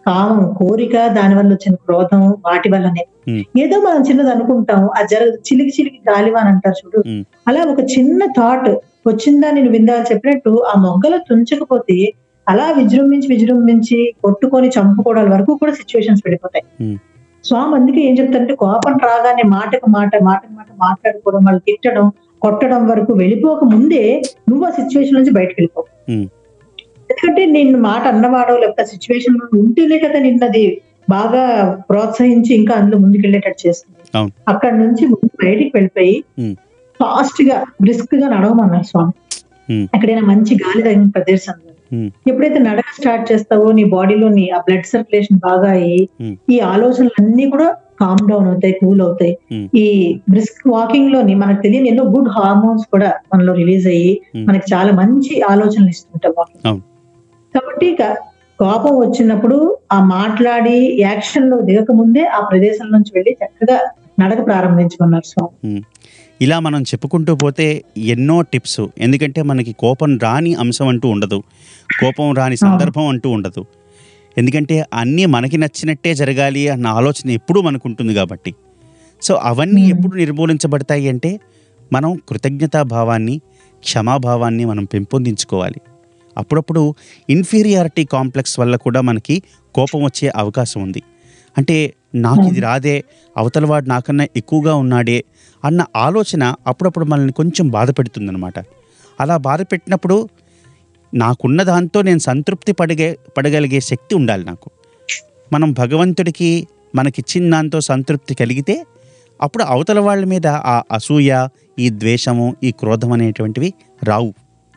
Speaker 4: కామం కోరిక దాని వల్ల వచ్చిన క్రోధం వాటి వల్లనే
Speaker 1: Hmm.
Speaker 4: ఏదో మనం చిన్నది అనుకుంటాం అది జరగదు చిలికి చిలికి గాలివాన్ అంటారు చూడు
Speaker 1: Hmm.
Speaker 4: అలా ఒక చిన్న థాట్ వచ్చిందా నేను విందా చెప్పినట్టు ఆ మొగ్గలు తుంచకపోతే అలా విజృంభించి విజృంభించి కొట్టుకొని చంపుకోవడాల వరకు కూడా సిచ్యువేషన్స్ పడిపోతాయి
Speaker 1: Hmm.
Speaker 4: స్వామి అందుకే ఏం చెప్తారంటే కోపం రాగానే మాటకు మాట మాటకు మాట మాట్లాడుకోవడం వాళ్ళు తిట్టడం కొట్టడం వరకు వెళ్ళిపోక ముందే నువ్వు ఆ సిచ్యువేషన్ నుంచి బయటకు వెళ్ళిపో
Speaker 1: Hmm.
Speaker 4: ఎందుకంటే నేను మాట అన్నవాడో లేకపోతే సిచ్యువేషన్ ఉంటేనే కదా నిన్నది బాగా ప్రోత్సహించి ఇంకా అందులో ముందుకెళ్ళేటట్టు చేస్తుంది
Speaker 1: అవును.
Speaker 4: అక్కడ నుంచి ముందు బయటికి వెళ్ళిపోయి
Speaker 1: Hmm.
Speaker 4: ఫాస్ట్ గా బ్రిస్క్ గా నడవమన్నారు స్వామి
Speaker 1: Hmm.
Speaker 4: ఎక్కడైనా మంచి గాలి తగిన ప్రదేశంలో
Speaker 1: Hmm.
Speaker 4: ఎప్పుడైతే నడక స్టార్ట్ చేస్తావో నీ బాడీలోని ఆ బ్లడ్ సర్క్యులేషన్ బాగా అయ్యి
Speaker 1: Hmm.
Speaker 4: ఈ ఆలోచనలు అన్ని కూడా కామ్ డౌన్ అవుతాయి కూల్ అవుతాయి
Speaker 1: Hmm.
Speaker 4: ఈ బ్రిస్క్ వాకింగ్ లోని మనకు తెలియని ఎన్నో గుడ్ హార్మోన్స్ కూడా మనలో రిలీజ్ అయ్యి
Speaker 1: Hmm.
Speaker 4: మనకి చాలా మంచి ఆలోచనలు ఇస్తుంటాయి వాకింగ్
Speaker 1: అవును.
Speaker 4: కాబట్టి ఇక కోపం వచ్చినప్పుడు ఆ మాట్లాడి యాక్షన్ లో దిగక ముందే ఆ ప్రదేశం నుంచి వెళ్ళి చక్కగా నడక ప్రారంభించమన్నారు స్వామి
Speaker 1: ఉమ్. ఇలా మనం చెప్పుకుంటూ పోతే ఎన్నో టిప్స్ ఎందుకంటే మనకి కోపం రాని అంశం అంటూ ఉండదు కోపం రాని సందర్భం అంటూ ఉండదు ఎందుకంటే అన్నీ మనకి నచ్చినట్టే జరగాలి అన్న ఆలోచన ఎప్పుడూ మనకు ఉంటుంది కాబట్టి సో అవన్నీ
Speaker 4: Hmm.
Speaker 1: ఎప్పుడు నిర్మూలించబడతాయి అంటే మనం కృతజ్ఞతా భావాన్ని క్షమాభావాన్ని మనం పెంపొందించుకోవాలి అప్పుడప్పుడు ఇన్ఫీరియారిటీ కాంప్లెక్స్ వల్ల కూడా మనకి కోపం వచ్చే అవకాశం ఉంది అంటే నాకు ఇది రాదే అవతలవాడు నాకన్నా ఎక్కువగా ఉన్నాడే అన్న ఆలోచన అప్పుడప్పుడు మనల్ని కొంచెం బాధ పెడుతుందన్నమాట అలా బాధ పెట్టినప్పుడు నాకున్న దాంతో నేను సంతృప్తి పడగే పడగలిగే శక్తి ఉండాలి నాకు మనం భగవంతుడికి మనకిచ్చిన దాంతో సంతృప్తి కలిగితే అప్పుడు అవతల వాళ్ళ మీద ఆ అసూయ ఈ ద్వేషము ఈ క్రోధం అనేటువంటివి రావు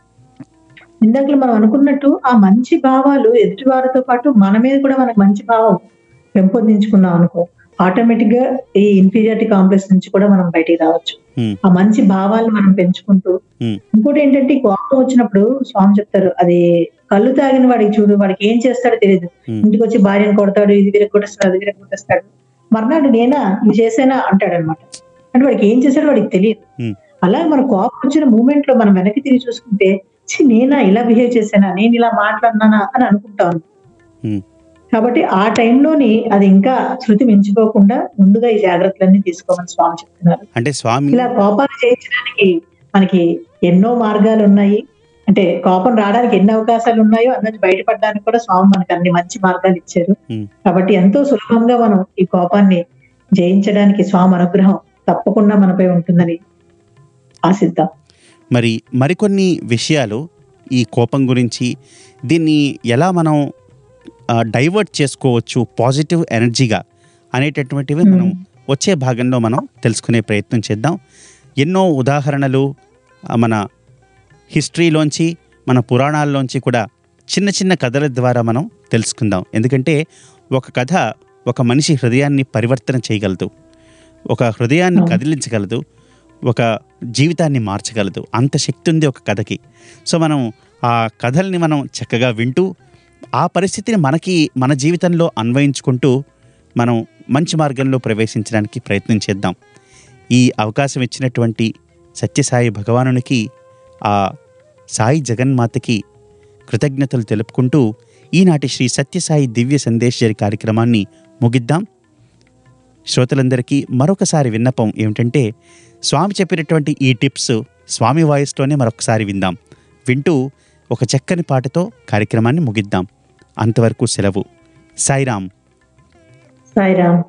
Speaker 4: ఇందాక మనం అనుకున్నట్టు ఆ మంచి భావాలు ఎదుటి వారితో పాటు మన మీద కూడా మనకు మంచి భావం పెంపొందించుకున్నాం అనుకో ఆటోమేటిక్ గా ఈ ఇన్ఫీరియారిటీ కాంప్లెక్స్ నుంచి కూడా మనం బయటికి రావచ్చు
Speaker 1: Hmm.
Speaker 4: ఆ మంచి భావాలను మనం పెంచుకుంటూ
Speaker 1: Hmm.
Speaker 4: ఇంకోటి ఏంటంటే ఈ కోపం వచ్చినప్పుడు స్వామి చెప్తారు అది కళ్ళు తాగిన వాడికి చూడు వాడికి ఏం చేస్తాడో తెలియదు
Speaker 1: Hmm.
Speaker 4: ఇంటికి వచ్చి భార్యను కొడతాడు ఇది వీరికి కొట్టేస్తాడు అది వీరికి కొట్టేస్తాడు మర్నాడు నేనా ఇది చేసేనా అంటాడు అనమాట అంటే వాడికి ఏం చేశాడో వాడికి తెలియదు
Speaker 1: Hmm.
Speaker 4: అలాగే మన కోపం వచ్చిన మూమెంట్ లో మనం వెనక్కి తిరిగి చూసుకుంటే "ఛీ, నేనా ఇలా బిహేవ్ చేశానా నేను ఇలా మాట్లాడినానా అని అనుకుంటాను
Speaker 1: Hmm.
Speaker 4: కాబట్టి ఆ టైంలోని అది ఇంకా శృతి మించిపోకుండా ముందుగా ఈ జాగ్రత్తలన్నీ తీసుకోమని స్వామి చెప్తున్నారు
Speaker 1: అంటే స్వామి
Speaker 4: ఇలా కోపాన్ని జయించడానికి మనకి ఎన్నో మార్గాలు ఉన్నాయి అంటే కోపం రావడానికి ఎన్ని అవకాశాలు ఉన్నాయో అన్నది బయటపడడానికి కూడా స్వామి మనకి అన్ని మంచి మార్గాలు ఇచ్చారు
Speaker 1: Hmm.
Speaker 4: కాబట్టి ఎంతో సులభంగా మనం ఈ కోపాన్ని జయించడానికి స్వామి అనుగ్రహం తప్పకుండా మనపై ఉంటుందని ఆశిద్దాం
Speaker 1: మరి మరికొన్ని విషయాలు ఈ కోపం గురించి దీన్ని ఎలా మనం డైవర్ట్ చేసుకోవచ్చు పాజిటివ్ ఎనర్జీగా అనేటటువంటివి మనం వచ్చే భాగంలో మనం తెలుసుకునే ప్రయత్నం చేద్దాం ఎన్నో ఉదాహరణలు ఆ, మన హిస్టరీలోంచి మన పురాణాల్లోంచి కూడా చిన్న చిన్న కథల ద్వారా మనం తెలుసుకుందాం ఎందుకంటే ఒక కథ ఒక మనిషి హృదయాన్ని పరివర్తన చేయగలదు ఒక హృదయాన్ని
Speaker 4: అవును.
Speaker 1: కదిలించగలదు ఒక జీవితాన్ని మార్చగలదు అంత శక్తి ఉంది ఒక కథకి సో మనం ఆ కథల్ని మనం చక్కగా వింటూ ఆ పరిస్థితిని మనకి మన జీవితంలో అన్వయించుకుంటూ మనం మంచి మార్గంలో ప్రవేశించడానికి ప్రయత్నం చేద్దాం ఈ అవకాశం ఇచ్చినటువంటి సత్యసాయి భగవానునికి ఆ సాయి జగన్మాతకి కృతజ్ఞతలు తెలుపుకుంటూ ఈనాటి శ్రీ సత్యసాయి దివ్య సందేశరి కార్యక్రమాన్ని ముగిద్దాం శ్రోతలందరికీ మరొకసారి విన్నపం ఏమిటంటే స్వామి చెప్పినటువంటి ఈ టిప్స్ స్వామి వాయిస్లోనే మరొకసారి విందాం వింటూ ఒక చక్కని పాటతో కార్యక్రమాన్ని ముగిద్దాం అంతవరకు సెలవు సాయిరామ్
Speaker 4: సాయిరామ్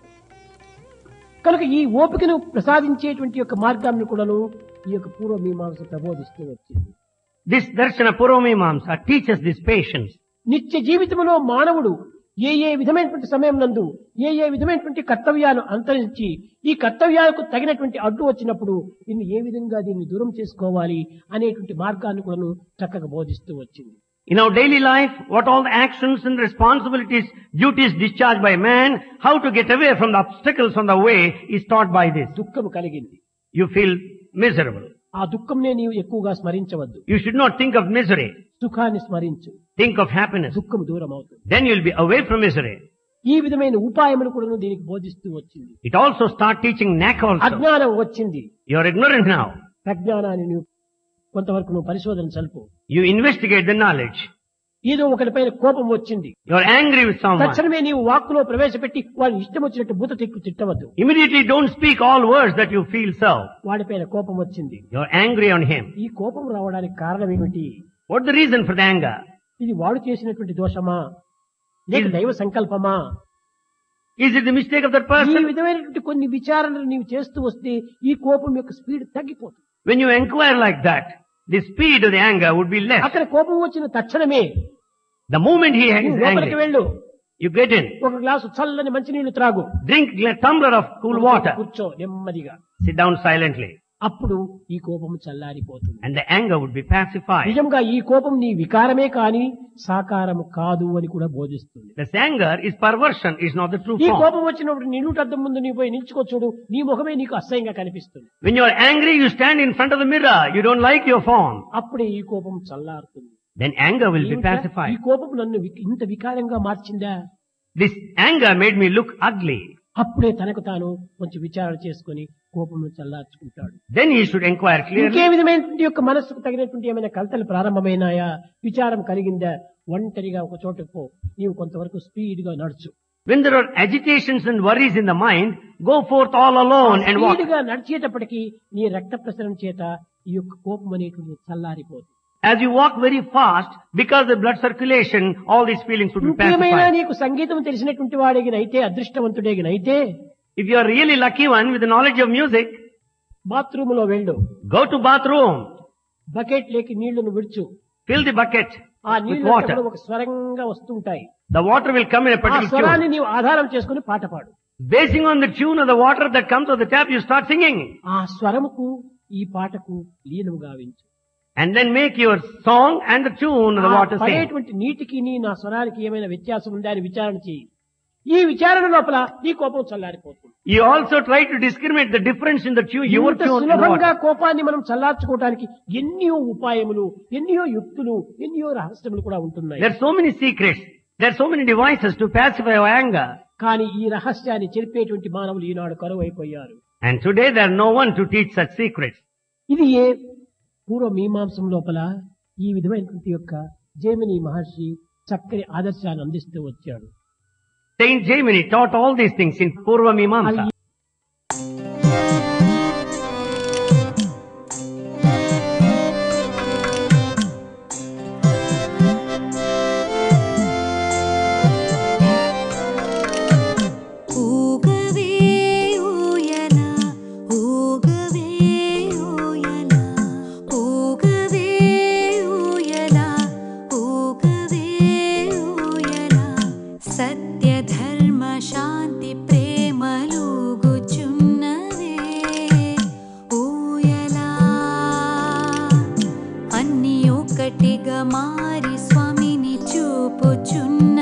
Speaker 2: కనుక ఈ ఓపికను ప్రసాదించేటువంటి యొక్క మార్గాన్ని కూడాను ఈ యొక్క పూర్వ మీమాంస ప్రబోధిస్తూ వచ్చింది
Speaker 3: This Darshana Purvamimamsa teaches this patience.
Speaker 2: నిత్య జీవితంలో మానవుడు ఏ ఏ విధమైనటువంటి సమయం నందు ఏ ఏ విధమైనటువంటి కర్తవ్యాలు అంతరించి ఈ కర్తవ్యాలకు తగినటువంటి అడ్డు వచ్చినప్పుడు దీన్ని ఏ విధంగా దీన్ని దూరం చేసుకోవాలి అనేటువంటి మార్గాన్ని కూడాను చక్కగా బోధిస్తూ వచ్చింది
Speaker 3: In our daily life, what all the actions and responsibilities, duties discharged by man, how to get away from the obstacles on the way is taught by this.
Speaker 2: దుఃఖము కలిగింది
Speaker 3: You feel miserable.
Speaker 2: ఆ దుఃఖంనే నీవు ఎక్కువగా స్మరించవద్దు
Speaker 3: You should not think of misery.
Speaker 2: సుఖాన్ని స్మరించు
Speaker 3: Think of happiness.
Speaker 2: దుఃఖము దూరం అవుతుంది
Speaker 3: Then you'll be away from misery.
Speaker 2: ఈ విధమైన ఉపాయములు కూడా దీనికి బోధిస్తూ వచ్చింది
Speaker 3: It also start teaching knack also.
Speaker 2: అజ్ఞానం వచ్చింది
Speaker 3: You're ignorant now.
Speaker 2: ప్రజ్ఞానాన్ని నువ్వు కొంతవరకు నువ్వు పరిశోధన సల్పు
Speaker 3: You investigate the knowledge.
Speaker 2: ఏదో ఒకరిపైన కోపం వచ్చింది
Speaker 3: You're angry with someone.
Speaker 2: తక్షణమే నీవు వాక్కులో ప్రవేశపెట్టి వాడిని ఇష్టం వచ్చినట్టు బూత తిక్కు తిట్టవద్దు
Speaker 3: Immediately don't speak all words that you feel so.
Speaker 2: వాడిపైన కోపం వచ్చింది
Speaker 3: You're angry on him.
Speaker 2: ఈ కోపం రావడానికి కారణం ఏమిటి
Speaker 3: What's the reason for the anger?
Speaker 2: ఇది వాడు చేసినటువంటి దోషమా లేక
Speaker 3: ఇది-
Speaker 2: దైవ సంకల్పమా
Speaker 3: Is it the mistake of that
Speaker 2: ఈ
Speaker 3: person?
Speaker 2: విధమైనటువంటి కొన్ని విచారణలు నీవు చేస్తూ వస్తే ఈ కోపం యొక్క స్పీడ్ తగ్గిపోతుంది
Speaker 3: When you inquire like that, the speed of the anger would be less.
Speaker 2: అక్కడ కోపం వచ్చిన తక్షణమే
Speaker 3: The moment he is
Speaker 2: నీవు లోపలికి
Speaker 3: angry,
Speaker 2: వెళ్ళు
Speaker 3: you get in,
Speaker 2: ఒక గ్లాసు చల్లని మంచినీళ్లు త్రాగు
Speaker 3: drink a tumbler of cool water,
Speaker 2: కూర్చో నెమ్మదిగా
Speaker 3: sit down silently,
Speaker 2: అప్పుడు ఈ కోపం చల్లారిపోతుంది
Speaker 3: and the anger would be pacified.
Speaker 2: నిజంగా ఈ కోపం నీ వికారమే కాని సాకారము కాదు అని కూడా బోధిస్తుంది
Speaker 3: This anger is perversion, is not the true
Speaker 2: ఈ
Speaker 3: form.
Speaker 2: కోపం వచ్చినప్పుడు నిలుటద్దం ముందు నీ పోయి నిల్చుకో చూడు నీ ముఖమే నీకు అసహ్యంగా కనిపిస్తుంది
Speaker 3: When you are angry, you stand in front of the mirror. You don't like your form.
Speaker 2: అప్పుడే ఈ కోపం చల్లారుతుంది
Speaker 3: Then anger will be
Speaker 2: ఏమిటా? ఈ
Speaker 3: pacified.
Speaker 2: కోపం నన్ను వి- ఇంత వికారంగా మార్చిందా
Speaker 3: This anger made me look ugly.
Speaker 2: అప్పుడే తనకు తాను కొంచెం విచారణ చేసుకుని కోపము చల్లార్చుకుంటాడు
Speaker 3: Then he should inquire
Speaker 2: ఇంకే
Speaker 3: clearly.
Speaker 2: విధమైనటువంటి యొక్క మనస్సుకు తగినటువంటి ఏమైనా కలతలు ప్రారంభమైనాయా విచారం కలిగిందా ఒంటరిగా ఒక చోటుకు పో నీవు కొంతవరకు స్పీడ్ గా నడుచు
Speaker 3: When there are agitations and worries in the mind, go forth all alone and walk.
Speaker 2: Speed గా నడిచేటప్పటికి నీ రక్త ప్రసరణ చేత ఈ యొక్క కోపం అనేటువంటి చల్లారిపోతుంది
Speaker 3: As you walk very fast, because of the blood circulation, all these feelings would be
Speaker 2: ఇంకేమైనా
Speaker 3: pacified.
Speaker 2: నీకు సంగీతం తెలిసినటువంటి వాడిగినైతే అదృష్టవంతుడేగినైతే
Speaker 3: If you are really lucky one with the knowledge of music,
Speaker 2: bathroom లో వెళ్ళు
Speaker 3: go to bathroom,
Speaker 2: బకెట్ లేకి నీళ్లను విడుచు
Speaker 3: fill the bucket
Speaker 2: ఆ
Speaker 3: with
Speaker 2: నీళ్లు
Speaker 3: water.
Speaker 2: ఒక స్వరంగా వస్తుంటాయి
Speaker 3: The water will come in a
Speaker 2: ఆ
Speaker 3: particular
Speaker 2: స్వరాన్ని
Speaker 3: tune.
Speaker 2: నీవు ఆధారం చేసుకుని పాట పాడు
Speaker 3: Basing on the tune of the water that comes of the tap, you start singing.
Speaker 2: ఆ స్వరముకు ఈ పాటకు లీనము గావించు
Speaker 3: And then make your song and the tune of the
Speaker 2: ఆ
Speaker 3: water sing.
Speaker 2: పడేటువంటి నీటికి నీ నా స్వరానికి ఏమైనా వ్యత్యాసం ఉందా అని విచారణ చేయి ఈ విచారణ లోపల నీ కోపం చల్లారిపోతుంది
Speaker 3: You also try to discriminate the difference in the tune, your
Speaker 2: ఇంత
Speaker 3: tune and the
Speaker 2: సులభంగా
Speaker 3: water.
Speaker 2: కోపాన్ని మనం చల్లార్చుకోవడానికి ఎన్నో ఉపాయములు ఎన్నో యుక్తులు ఎన్నో రహస్యములు కూడా ఉంటున్నాయి
Speaker 3: There are so many secrets. There are so many devices to pacify our anger.
Speaker 2: కానీ ఈ రహస్యాన్ని చెరిపేటువంటి మానవులు ఈనాడు కరువు అయిపోయారు
Speaker 3: And today there are no one to teach such secrets.
Speaker 2: ఇది ఏ పూర్వ మీమాంసం లోపల ఈ విధమైనటువంటి యొక్క జేమిని మహర్షి చక్కని ఆదర్శాన్ని అందిస్తూ వచ్చాడు
Speaker 3: Saint Jaimini taught all these things in Purva Mimamsa.
Speaker 5: ఊగవే ఊయల ఊగవే ఊయల ఊగవే ఊయల ఊగవే ఊయల సత్య ధర్మ శాంతి ప్రేమలుగుచున్నవే ఊయల అన్ని ఒకటిగా మారి స్వామిని చూపుచున్న